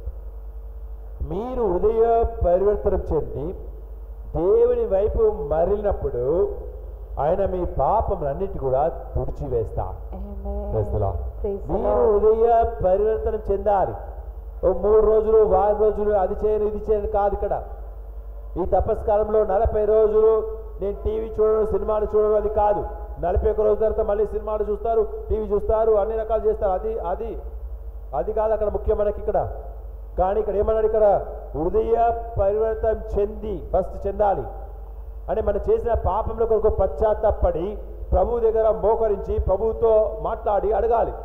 మీరు హృదయ పరివర్తనం చెంది దేవుని వైపు మరలినప్పుడు ఆయన మీ పాపములన్నిటి కూడా తుడిచివేస్తాడు Amen. Praise the Lord. Praise the మీరు Lord. హృదయ పరివర్తనం చెందాలి ఓ మూడు రోజులు వారం రోజులు అది చేయను ఇది చేయను కాదు ఇక్కడ ఈ తపస్కాలంలో నలభై రోజులు నేను టీవీ చూడడం సినిమాలు చూడడం అది కాదు నలభై ఒక్క రోజుల తర్వాత మళ్ళీ సినిమాలు చూస్తారు టీవీ చూస్తారు అన్ని రకాలు చేస్తారు అది అది అది కాదు అక్కడ ముఖ్యం మనకి ఇక్కడ కానీ ఇక్కడ ఏమన్నాడు ఇక్కడ హృదయ పరివర్తనం చెంది ఫస్ట్ చెందాలి అంటే మనం చేసిన పాపంలో కొరకు పశ్చాత్తాపడి ప్రభు దగ్గర మోకరించి ప్రభువుతో మాట్లాడి అడగాలి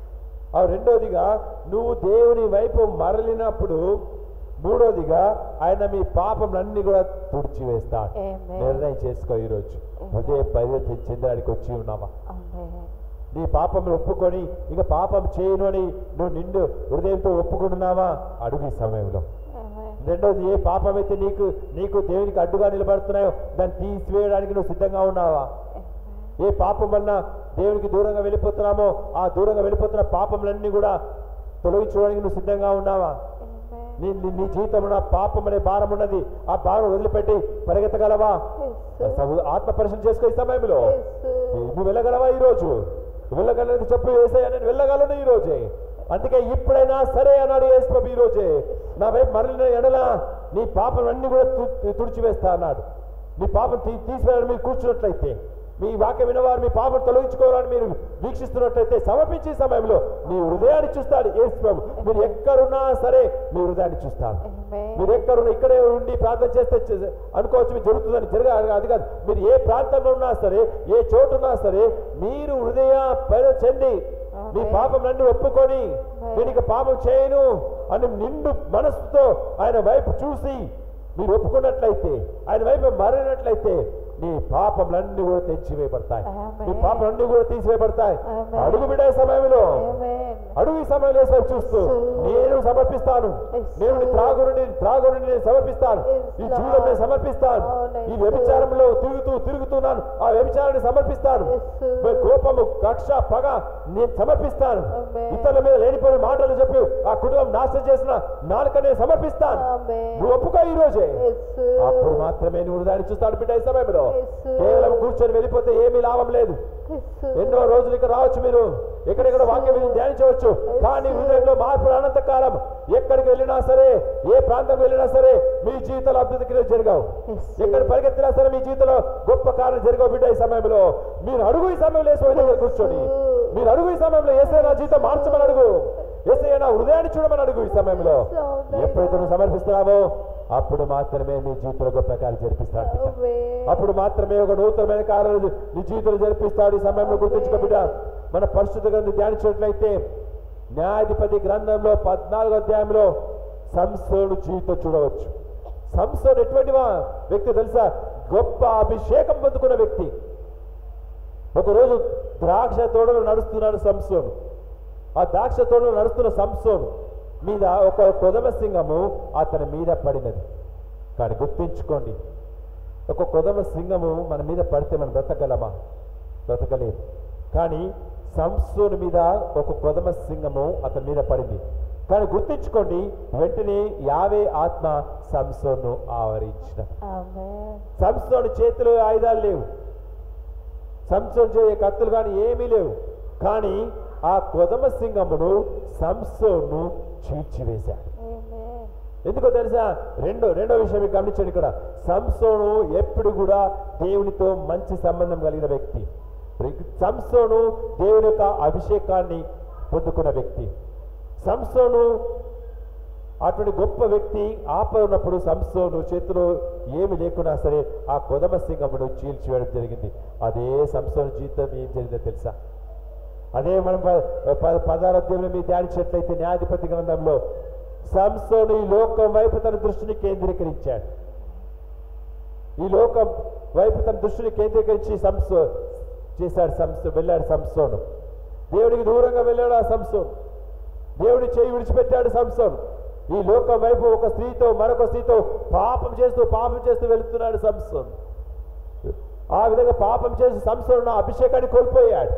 ఆ రెండోదిగా నువ్వు దేవుని వైపు మరలినప్పుడు మూడోదిగా ఆయన మీ పాపంలన్నీ కూడా తుడిచివేస్తాడు Amen. నిర్ణయం చేసుకో ఈరోజు హృదయ పరివర్తన చెందడానికి వచ్చి ఉన్నావా Amen. నీ పాపం ఒప్పుకొని ఇక పాపం చేయను అని నువ్వు నిండు హృదయంతో ఒప్పుకుంటున్నావా అడుగు ఈ సమయంలో Amen. రెండోది ఏ పాపం అయితే నీకు నీకు దేవునికి అడ్డుగా నిలబడుతున్నాయో దాన్ని తీసివేయడానికి నువ్వు సిద్ధంగా ఉన్నావా Amen. ఏ పాపం వలన దేవునికి దూరంగా వెళ్ళిపోతున్నామో ఆ దూరంగా వెళ్ళిపోతున్న పాపములన్నీ కూడా తొలగించుకోవడానికి నువ్వు సిద్ధంగా ఉన్నావా Amen. నీ నీ- నీ జీవితంలో నా పాపం అనే భారం ఉన్నది ఆ భారం వదిలిపెట్టి పరిగెత్తగలవా Yes, సహో- ఆత్మ పరిశీలన చేసుకో ఈ సమయంలో Yes, నువ్వు వెళ్ళగలవా ఈ రోజు నువ్వు వెళ్ళగలదు చెప్పు వేసాయా నేను వెళ్ళగలను ఈ రోజే అందుకే ఇప్పుడైనా సరే అన్నాడు యేసు ప్రభు ఈ రోజే నా వైపు మరలిన ఎడల నీ పాపం అన్ని కూడా తు- తుడిచివేస్తా అన్నాడు నీ పాపం తీ తీసివేయాలని మీరు కూర్చున్నట్లయితే మీ వాక్యం వినవారు మీ పాపం తొలగించుకోవాలని మీరు వీక్షిస్తున్నట్లయితే సమర్పించే సమయంలో మీ హృదయాన్ని చూస్తాడు యేసు ప్రభు మీరు ఎక్కడున్నా సరే మీ హృదయాన్ని చూస్తాడు Amen. మీరు ఎక్కడున్నా ఇక్కడే ఉండి ప్రార్థన చేస్తే చే- అనుకోవచ్చు మీరు జరుగుతుందని జరగ అది కాదు మీరు ఏ ప్రాంతంలో ఉన్నా సరే ఏ చోటు ఉన్నా సరే మీరు హృదయ పరి చెంది మీ Amen. పాపం నన్ను ఒప్పుకొని నేను ఇక పాపం చేయను అని నిండు మనస్సుతో ఆయన వైపు చూసి మీరు ఒప్పుకున్నట్లయితే ఆయన వైపు మరినట్లయితే నీ పాపములన్నీ కూడా తెచ్చివేయబడతాయి Amen. నీ పాపలన్నీ కూడా తీసివేయబడతాయి Amen. అడుగు బిడ్డ ఈ సమయంలో Amen. అడుగు ఈ సమయంలో యేసు వైపు చూస్తూ నేను సమర్పిస్తాను Yes, నేను నీ Lord. త్రాగుని త్రాగుని నేను సమర్పిస్తాను Yes, ఈ Lord. జీవితం నేను సమర్పిస్తాను అవును, ఈ yes, వ్యభిచారంలో తిరుగుతూ తిరుగుతున్నాను ఆ వ్యభిచారాన్ని సమర్పిస్తాను Yes, Lord. మీ కోపము కక్ష పగ నేను సమర్పిస్తాను Amen. ఇతరుల మీద లేనిపోయిన మాటలు చెప్పి ఆ కుటుంబం నాశనం చేసిన నాలుక నేను సమర్పిస్తాను Amen. నువ్వు ఒప్పుకో ఈ రోజే Yes, అప్పుడు మాత్రమే నువ్వు దాన్ని చూస్తాను బిడ్డ ఈ సమయంలో Yes, Lord. కేవలం కూర్చొని వెళ్ళిపోతే ఏమీ లాభం లేదు Yes, ఎన్నో రోజులు ఇక్కడ రావచ్చు మీరు ఎక్కడెక్కడ వాక్యం విని ధ్యానించవచ్చు కానీ హృదయంలో మార్పులు అనంతకాలం ఎక్కడికి వెళ్ళినా సరే ఏ ప్రాంతం వెళ్ళినా సరే మీ జీవితంలో అద్భుత క్రియలు జరగవు Yes, ఎక్కడ పరిగెత్తినా సరే మీ జీవితంలో గొప్ప కార్యం జరగవు బిడ్డ ఈ సమయంలో మీరు అడుగు ఈ సమయంలో వేసే దగ్గర కూర్చొని మీరు అడుగు ఈ సమయంలో వేసే నా జీవితం మార్చమని అడుగు వేసే నా హృదయాన్ని చూడమని అడుగు ఈ సమయంలో ఎప్పుడైతే నువ్వు సమర్పిస్తున్నావో అప్పుడు మాత్రమే మీ జీవితంలో గొప్ప కార్యం జరిపిస్తాడు బిడ్డ Amen. అప్పుడు మాత్రమే ఒక నూతనమైన కార్యాలు నీ జీవితంలో జరిపిస్తాడు ఈ సమయంలో గుర్తుంచుకో బిడ్డ మన పరిశుద్ధ గ్రంథం ధ్యానించినట్లయితే న్యాయాధిపతి గ్రంథంలో పద్నాలుగో అధ్యాయంలో సంసోను జీవితం చూడవచ్చు సంసోను ఎటువంటి వా- వ్యక్తి తెలుసా గొప్ప అభిషేకం పొందుకున్న వ్యక్తి ఒకరోజు ద్రాక్ష తోటలో నడుస్తున్నాడు సంసోను ఆ ద్రాక్ష తోటలో నడుస్తున్న సంసోను మీద ఒక కొదమ సింగము అతని మీద పడినది కానీ గుర్తించుకోండి ఒక కొదమ సింగము మన మీద పడితే మనం బ్రతకగలమా బ్రతకలేదు కానీ సంసోను మీద ఒక కొదమ సింగము అతని మీద పడింది కానీ గుర్తించుకోండి వెంటనే యావే ఆత్మ సంసోను ఆవరించిన Amen. సంసోను చేతిలో ఆయుధాలు లేవు సంసోను చే కత్తులు కానీ ఏమీ లేవు కానీ ఆ కొదమ సింగమును సంసోను చీల్చివేశాడు Amen. ఎందుకో తెలుసా రెండో రెండో విషయం మీరు గమనించండి ఇక్కడ సంసోను ఎప్పుడు కూడా దేవునితో మంచి సంబంధం కలిగిన వ్యక్తి సంసోను దేవుని యొక్క అభిషేకాన్ని పొందుకున్న వ్యక్తి సంసోను అటువంటి గొప్ప వ్యక్తి ఆపద ఉన్నప్పుడు సంసోను చేతిలో ఏమి లేకున్నా సరే ఆ కొదమ సింగమును చీల్చివేయడం జరిగింది అదే సంసోను జీవితం ఏం జరిగిందో తెలుసా అదే మనం ప- ప- పదహారు అధ్యాయంలో మీ ధ్యానించినట్లయితే న్యాయాధిపతి గ్రంథంలో సంసోను ఈ లోకం వైపు తన దృష్టిని కేంద్రీకరించాడు ఈ లోకం వైపు తన దృష్టిని కేంద్రీకరించి సంసో చేశాడు సంసో వెళ్ళాడు సంసోను దేవుడికి దూరంగా వెళ్ళాడు ఆ సంసోను దేవుడి చేయి విడిచిపెట్టాడు సంసోను ఈ లోకం వైపు ఒక స్త్రీతో మరొక స్త్రీతో పాపం చేస్తూ పాపం చేస్తూ వెళుతున్నాడు సంసోను ఆ విధంగా పాపం చేసి సంసోను నా అభిషేకాన్ని కోల్పోయాడు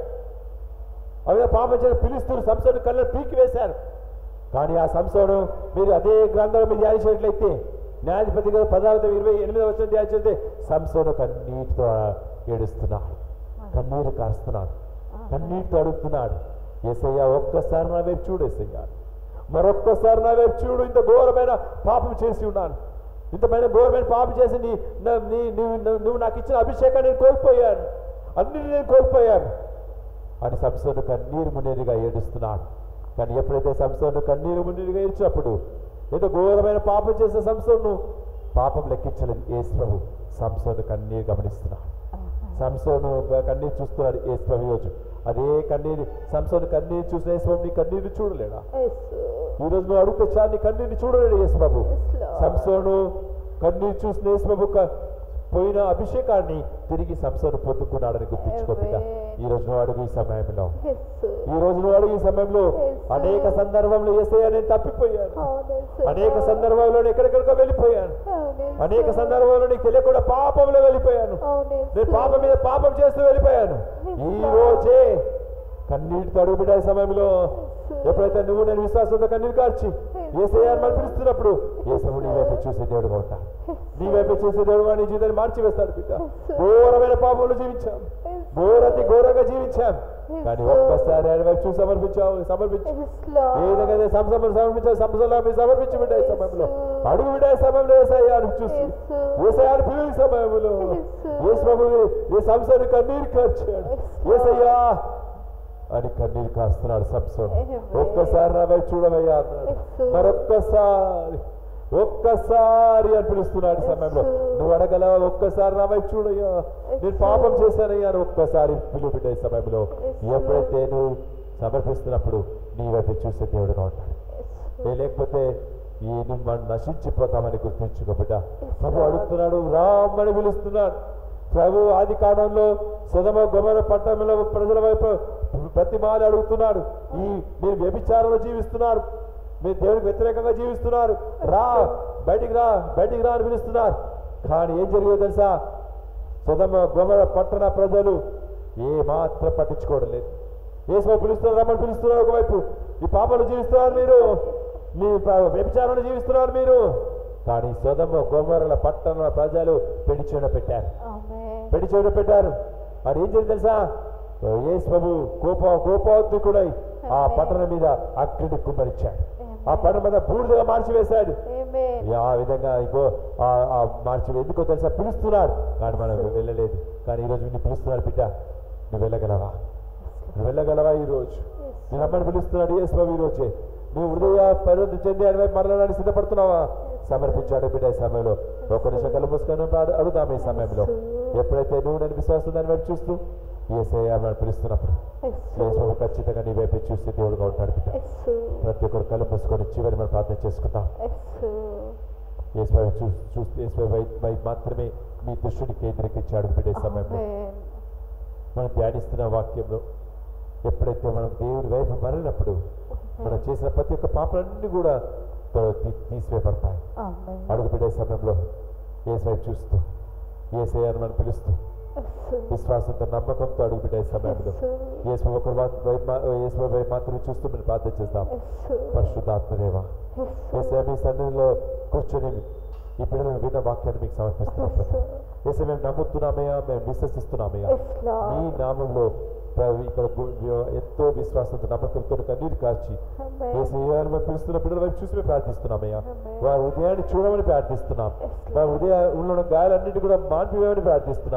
ఆ విధంగా పాపం చేసి పిలుస్తూ సంసోను కళ్ళను పీకి వేశారు కానీ ఆ సంసోను మీరు అదే గ్రంథంలో మీరు ధ్యానించినట్లయితే న్యాయాధిపతి గారు పదహారు ఇరవై ఎనిమిది వచ్చిన ధ్యానించితే సంసోను కన్నీటితో ఏడుస్తున్నాడు కన్నీరు కారుస్తున్నాడు కన్నీటితో అడుగుతున్నాడు ఏసయ్యా ఒక్కసారి నా వైపు చూడు ఏసయ్యా మరొక్కసారి నా వైపు చూడు ఇంత ఘోరమైన పాపం చేసి ఉన్నాను ఇంతమైన ఘోరమైన పాపం చేసి నీ నా- నీ నువ్వు నువ్వు- నువ్వు నాకు ఇచ్చిన అభిషేకాన్ని నేను కోల్పోయాను అన్నిటిని నేను కోల్పోయాను అని సంసోను కన్నీరు మున్నీరుగా ఏడుస్తున్నాడు కానీ ఎప్పుడైతే సంసోను కన్నీరు మున్నీరుగా ఏడ్చినప్పుడు ఏదో ఘోరమైన పాపం చేసిన సంసోను పాపం లెక్కించలేదు యేసు ప్రభు సంసోను కన్నీరు గమనిస్తున్నాడు సంసోను కన్నీరు చూస్తున్నాడు యేసు ప్రభు ఈరోజు అదే కన్నీరు సంసోను కన్నీరు చూసిన యేసు ప్రభు నీ కన్నీరు చూడలేడా యేసు ఈ రోజు నువ్వు అడిగితే చాలు నీ కన్నీరు చూడలేడు యేసు ప్రభు Yes, Lord. సంసోను కన్నీరు చూసిన యేసు ప్రభు క- పోయిన అభిషేకాన్ని తిరిగి సంసోను పొందుకున్నాడని గుర్తించుకో బిడ్డ Amen. ఈ రోజు నువ్వు అడుగు ఈ సమయంలో యేసు ఈ రోజు నువ్వు అడుగు ఈ సమయంలో Yes, sir. అనేక సందర్భంలో ఏసయ్యా నేను తప్పిపోయాను అవును యేసు అనేక సందర్భాల్లో నేను ఎక్కడెక్కడికో వెళ్ళిపోయాను అవును యేసు అనేక సందర్భాల్లో నీకు తెలియకుండా పాపంలో వెళ్ళిపోయాను అవును యేసు నేను పాపం మీద పాపం చేస్తూ వెళ్ళిపోయాను ఈ రోజే కన్నీటి తడుగు బిడ్డ ఈ సమయంలో ఎప్పుడైతే నువ్వు నేను విశ్వాసంతో కన్నీరు కార్చి ఏసయ్యాన్ని మనం పిలుస్తున్నప్పుడు ఏసము నీ వైపు చూసే దేవుడుగా ఉంటా నీ వైపు చూసే దేవుడుగా నీ జీవితాన్ని మార్చి వేస్తాడు బిడ్డ ఘోరమైన పాపంలో జీవించాం ఘోరతి ఘోరంగా జీవించాం కానీ ఒక్కసారి ఆయన వైపు చూసి సమర్పించావు సమర్పించు యేసు లార్డ్ ఏ విధంగా అయితే సంసమం సమర్పించావు సంసంలో మీరు సమర్పించి బిడ్డ ఈ సమయంలో అడుగు బిడ్డ ఈ సమయంలో ఏసయ్యాన్ని చూసి ఏసయ్యాన్ని పిలువు ఈ సమయంలో యేసు ప్రభువు ఈ సంసారి కన్నీరు కార్చాడు ఏసయ్యా అని కన్నీరు కాస్తున్నాడు సంసోను ఒక్కసారి నా వైపు చూడవయ్యా అన్నాడు మరొక్కసారి ఒక్కసారి అని పిలుస్తున్నాడు ఈ సమయంలో నువ్వు అడగలవా ఒక్కసారి నా వైపు చూడయ్యా నేను పాపం చేశానయ్యా అని ఒక్కసారి పిలువు బిడ్డ ఈ సమయంలో ఎప్పుడైతే నువ్వు సమర్పిస్తున్నప్పుడు నీ వైపు చూసే దేవుడుగా ఉంటాడు ఏ లేకపోతే ఈ నువ్వు మనం నశించిపోతామని గుర్తుంచుకో బిడ్డ ప్రభు అడుగుతున్నాడు రామని పిలుస్తున్నాడు ప్రభు ఆది కాలంలో సుధమ గొమర పట్టణంలో ప్రజల వైపు ప్రతిమాలు అడుగుతున్నాడు ఈ మీరు వ్యభిచారంలో జీవిస్తున్నారు మీరు దేవునికి వ్యతిరేకంగా జీవిస్తున్నారు రా బయటికి రా బయటికి రా అని పిలుస్తున్నారు కానీ ఏం జరిగిందో తెలుసా సుధమ గొమర పట్టణ ప్రజలు ఏ మాత్రం పట్టించుకోవడం లేదు ఏసో పిలుస్తున్నారు రమ్మని పిలుస్తున్నారు ఒకవైపు ఈ పాపలు జీవిస్తున్నారు మీరు మీ ప- వ్యభిచారంలో జీవిస్తున్నారు మీరు కానీ సొదమ గోమరల పట్టణ ప్రజలు పెడి చెవిన పెట్టారు ఆమేన్ పెడి చెవిన పెట్టారు మరి ఏం జరిగింది తెలుసా యేసు ప్రభు కోప కోపోద్దుకుడై ఆ పట్టణం మీద అగ్నిని కుమ్మరించాడు ఆ పట్టణం మీద బూడిదగా మార్చివేశాడు ఆమేన్ ఈ ఆ విధంగా ఇంకో ఆ- ఆ మార్చి ఎందుకో తెలుసా పిలుస్తున్నారు కానీ మనం వెళ్ళలేదు కానీ ఈరోజు నిన్ను పిలుస్తున్నారు బిడ్డ నువ్వు వెళ్ళగలవా నువ్వు వెళ్ళగలవా ఈరోజు నేను అమ్మని పిలుస్తున్నాడు యేసు ప్రభు ఈరోజే నువ్వు హృదయ పరివృద్ధి చెంది ఆయన వైపు మరలడానికి సిద్ధపడుతున్నావా సమర్పించాడు బిడ్డ ఈ సమయంలో ఒక నిమిషం కళ్ళు మూసుకొని అడు- అడుగుదాం ఈ సమయంలో ఎప్పుడైతే నువ్వు నేను విశ్వాసం దాని వైపు చూస్తూ ఏసయ్య మనం పిలుస్తున్నప్పుడు యేసు ప్రభు ఖచ్చితంగా నీ వైపు చూస్తే దేవుడుగా ఉంటాడు బిడ్డ యేసు ప్రతి ఒక్కరు కళ్ళు మూసుకొని చివరి మనం ప్రార్థన చేసుకుందాం యేసు యేసువైపు చూ చూస్తే యేసువైపు వైపు మాత్రమే మీ దృష్టిని కేంద్రీకరించాడు బిడ్డ ఈ సమయంలో ఆమేన్ మనం ధ్యానిస్తున్న వాక్యంలో ఎప్పుడైతే మనం దేవుడి వైపు మరినప్పుడు మనం చేసిన ప్రతి ఒక్క పాపలన్నీ కూడా తో- తీ- తీసివేయబడతాయి ఆమేన్ అడుగు పెట్టే సమయంలో ఏసు వైపు చూస్తూ ఏసయ్యాన్ని మనం పిలుస్తూ యేసు విశ్వాసంతో నమ్మకంతో అడుగు పెట్టే సమయంలో యేసు యేసు ఒకరు వైపు మా- యేసు వైపు మాత్రమే చూస్తూ మనం ప్రార్థన చేద్దాం యేసు పరిశుద్ధాత్మదేవ యేసు ఏసయ్య మీ సన్నిధిలో కూర్చొని ఈ పిల్లలు విన్న వాక్యాన్ని మీకు సమర్పిస్తున్నాం ప్రభు. ఏసయ్య మేము నమ్ముతున్నామయ్యా మేము విశ్వసిస్తున్నామయ్యా Yes, Lord. మీ నామంలో ప్రభు ఇక్కడ గు- వ్య- ఎంతో విశ్వాసంతో నమ్మకంతో కన్నీరు కార్చి ఆమేన్ ఏసయ్యాన్ని మేము పిలుస్తున్న బిడ్డల వైపు చూసి మేము ప్రార్థిస్తున్నామయ్యా Amen. వారి హృదయాన్ని చూడమని ప్రార్థిస్తున్నాం Yes, Lord. వారి హృదయంలో ఉన్న గాయాలన్నిటి కూడా మాన్పివేయమని ప్రార్థిస్తున్నాం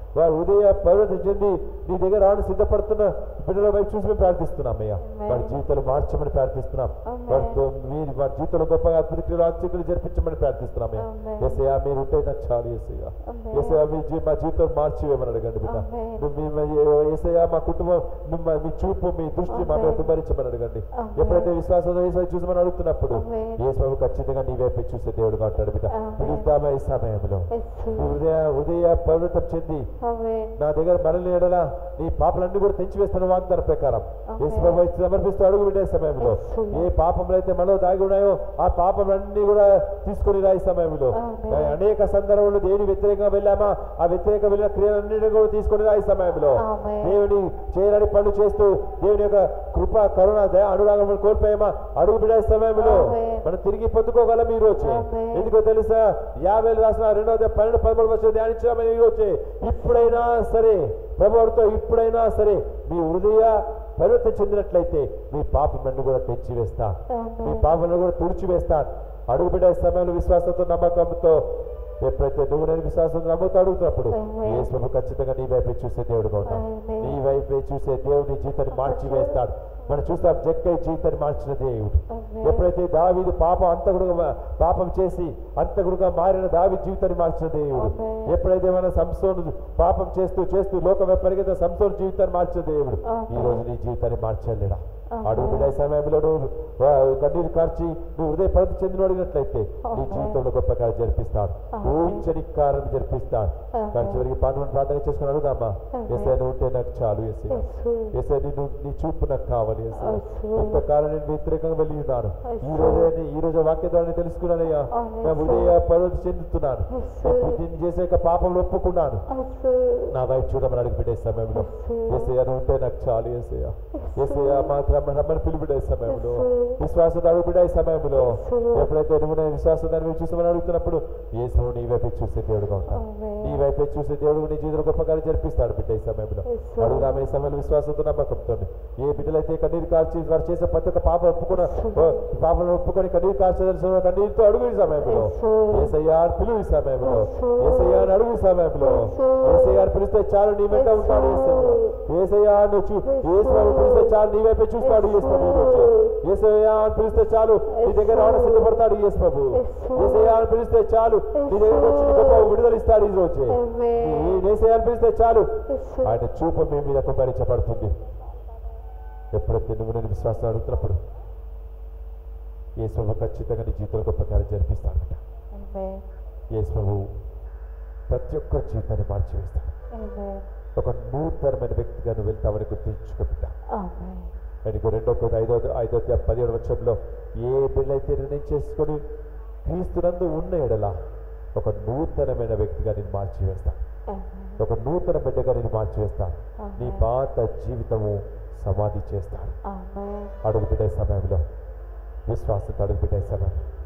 వారు ఉదయ పర్వత చెంది నీ దగ్గర రావడం సిద్ధపడుతున్న బిడ్డల వైపు చూసి మేము ప్రార్థిస్తున్నాం అయ్యా Amen. వారి జీవితాలు మార్చమని ప్రార్థిస్తున్నాం Amen. వారితో మీరు వారి జీవితంలో గొప్పగా అద్భుత క్రియలు ఆశ్చర్యలు జరిపించమని ప్రార్థిస్తున్నాం అయ్యా Amen. ఎసయా మీరు ఉంటే నాకు చాలు ఎసయ్యా Amen. ఎసయా మీ జీ మా జీవితం మార్చివేమని అడగండి బిడ్డ Amen. నువ్వు మీ ఏసయ్యా మా కుటుంబం మిమ్మ- మీ చూపు మీ దృష్టి మా మీద Amen. కుమరించమని అడగండి Amen. ఎప్పుడైతే విశ్వాసంతో ఏసై చూసమని అడుగుతున్నప్పుడు Amen. యేసు ఖచ్చితంగా నీ వైపే చూసే దేవుడుగా అంటాడు బిడ్డ Amen. పిలుస్తామా ఈ సమయంలో యేసు నీ ఉదయ ఉదయ పర్వతం చెంది ఆమేన్ నా దగ్గర మరలి ఎడలా నీ పాపలన్నీ కూడా తెంచివేస్తున్న వాగ్దాన ప్రకారం Amen. యేసు ప్రభు ఇచ్చి సమర్పిస్తూ అడుగు పెట్టే సమయంలో Yes. ఏ పాపములు అయితే మనలో దాగి ఉన్నాయో ఆ పాపములన్నీ కూడా తీసుకొని రా ఈ సమయంలో Amen. అనేక సందర్భంలో దేని వ్యతిరేకంగా వెళ్ళామా ఆ వ్యతిరేక వెళ్ళిన క్రియలన్నింటినీ కూడా తీసుకొని రా ఈ సమయంలో Amen. దేవుని చేయని పనులు చేస్తూ దేవుని యొక్క కృప కరుణ దయ అనురాగం కోల్పోయామా అడుగు బిడ్డ ఈ సమయంలో Amen. మనం తిరిగి పొందుకోగలం ఈ రోజు Amen. ఎందుకో తెలుసా యాభై రాసిన రెండో అధ్యాయం పన్నెండు పదమూడు వచ్చి ధ్యానించామని ఈ రోజే ఇప్పుడైనా సరే ప్రభుత్వం ఇప్పుడైనా సరే మీ హృదయ పరివర్తన చెందినట్లయితే మీ పాపమన్ను కూడా తెచ్చివేస్తా మీ ఆమేన్ పాపలను కూడా తుడిచివేస్తాను అడుగుబిడ్డ ఈ సమయంలో విశ్వాసంతో నమ్మకంతో ఎప్పుడైతే నువ్వు నేను విశ్వాసంతో నమ్ముతూ అడుగుతున్నప్పుడు Amen. యేసు ప్రభు ఖచ్చితంగా నీ వైపే చూసే దేవుడుగా ఉంటాడు Amen. నీ వైపే చూసే దేవుడు నీ జీవితాన్ని మార్చి వేస్తాడు మనం చూస్తాం జక్కై జీవితాన్ని మార్చిన దేవుడు Amen. ఎప్పుడైతే దావీదు పాపం అంతకుడుగా పాపం చేసి అంతకుడుగా మారిన దావి జీవితాన్ని మార్చిన దేవుడు Amen. ఎప్పుడైతే మన సంసోను పాపం చేస్తూ చేస్తూ లోకం పరిగెత్త సంసోను జీవితాన్ని మార్చిన దేవుడు Amen. ఈ రోజు నీ జీవితాన్ని మార్చలేడా Amen. అడుగు బిడ్డ ఈ సమయంలో నువ్వు ఆ, కన్నీరు కార్చి నువ్వు హృదయ పరిధి చెందిన అడిగినట్లయితే నీ Amen. జీవితంలో గొప్ప కార్యం జరిపిస్తాడు Amen. ఊహించని కార్యం జరిపిస్తాడు Amen. కానీ చివరికి పాల్గొని ప్రార్థన చేసుకుని అడుగుదామా Amen. ఎస్ఐ నువ్వు ఉంటే నాకు చాలు ఎస్ఐ యేసు ఎస్ఐ నిన్ను నీ చూపు నాకు కావాలి ఎస్ఐ Yes. ఇంతకాలం నేను వ్యతిరేకంగా వెళ్ళి ఉన్నాను Yes. ఈ రోజే నీ- ఈ రోజు వాక్య ద్వారా నేను తెలుసుకున్నానయ్యా Amen. నా హృదయ పరిధి చెందుతున్నాను Yes. నేను చేసే యొక్క పాపం ఒప్పుకున్నాను యేసు నా వైపు చూడమని అడిగి పెట్టే సమయంలో Yes. ఏసయ్య నువ్వు ఉంటే నాకు చాలు ఏసయ్య ఏసయ్య మాకు రమ్మని రమ్మని పిలిపిడే సమయంలో Yes. విశ్వాసం అడుగుబిడే సమయంలో Yes. ఎప్పుడైతే నువ్వు నేను విశ్వాసం దాని వైపు చూసామని అడుగుతున్నప్పుడు ఏసు నీ వైపే చూసే దేవుడుగా ఉంటాను Amen. నీ వైపే చూసే దేవుడు నీ జీవితంలో గొప్ప కార్యం జరిపిస్తాడు బిడ్డ ఈ సమయంలో Yes. అడుగుదాం ఈ సమయంలో విశ్వాసంతో నమ్మకంతో ఏ బిడ్డలైతే కన్నీరు కార్చి వారు చేసే ప్రతి ఒక్క పాప ఒప్పుకున్న ఓ, పాపను ఒప్పుకొని కన్నీరు కార్చదలసిన కన్నీరుతో అడుగు ఈ సమయంలో Yes. ఏసయ్యా అని పిలువు ఈ సమయంలో Yes. ఏసయ్యా అని అడుగు ఈ సమయంలో Yes. ఏసయ్యా అని పిలిస్తే చాలు నీ వెంట ఉంటాడు ఏసయ్య ఏసయ్యా అని చూ ఏసు పిలిస్తే చాలు నీ వైపే చూస్తాడు యేసు ప్రభు ఈ రోజు. ఏసయ్యా అని పిలిస్తే చాలు నీ దగ్గర రావడం సిద్ధపడతాడు యేసు ప్రభు ఏసయ్యా అని పిలిస్తే చాలు నీ దగ్గర వచ్చి నీ గొప్ప విడుదల ఇస్తాడు ఈ రోజు Amen. నీ ఏసయ్యా అని పిలిస్తే చాలు యేసు ఆయన చూపు మీ మీద కుమరించబడుతుంది ఎప్పుడైతే నువ్వు నేను విశ్వాసం అడుగుతున్నప్పుడు యేసు ఖచ్చితంగా నీ జీవితంలో గొప్ప కార్యం జరిపిస్తాడు Amen. యేసు ప్రభు ప్రతి ఒక్కరి జీవితాన్ని మార్చివేస్తాడు Amen. ఒక నూతనమైన వ్యక్తిగా నువ్వు వెళ్తావని గుర్తుంచుకోబిడ్డా Amen. ఆయనకు రెండో కొద్ది ఐదో ఐదో అధ్యాయం పదిహేడు వచ్చంలో ఏ బిడ్డలైతే నిర్ణయం చేసుకొని క్రీస్తునందు ఉన్న ఎడల ఒక నూతనమైన వ్యక్తిగా నేను మార్చివేస్తాను Amen. ఒక నూతన బిడ్డగా నేను మార్చివేస్తాను నీ Amen. పాత జీవితము సమాధి చేస్తాను Amen. అడుగుపెట్టే సమయంలో విశ్వాసంతో అడుగుపెట్టే సమయం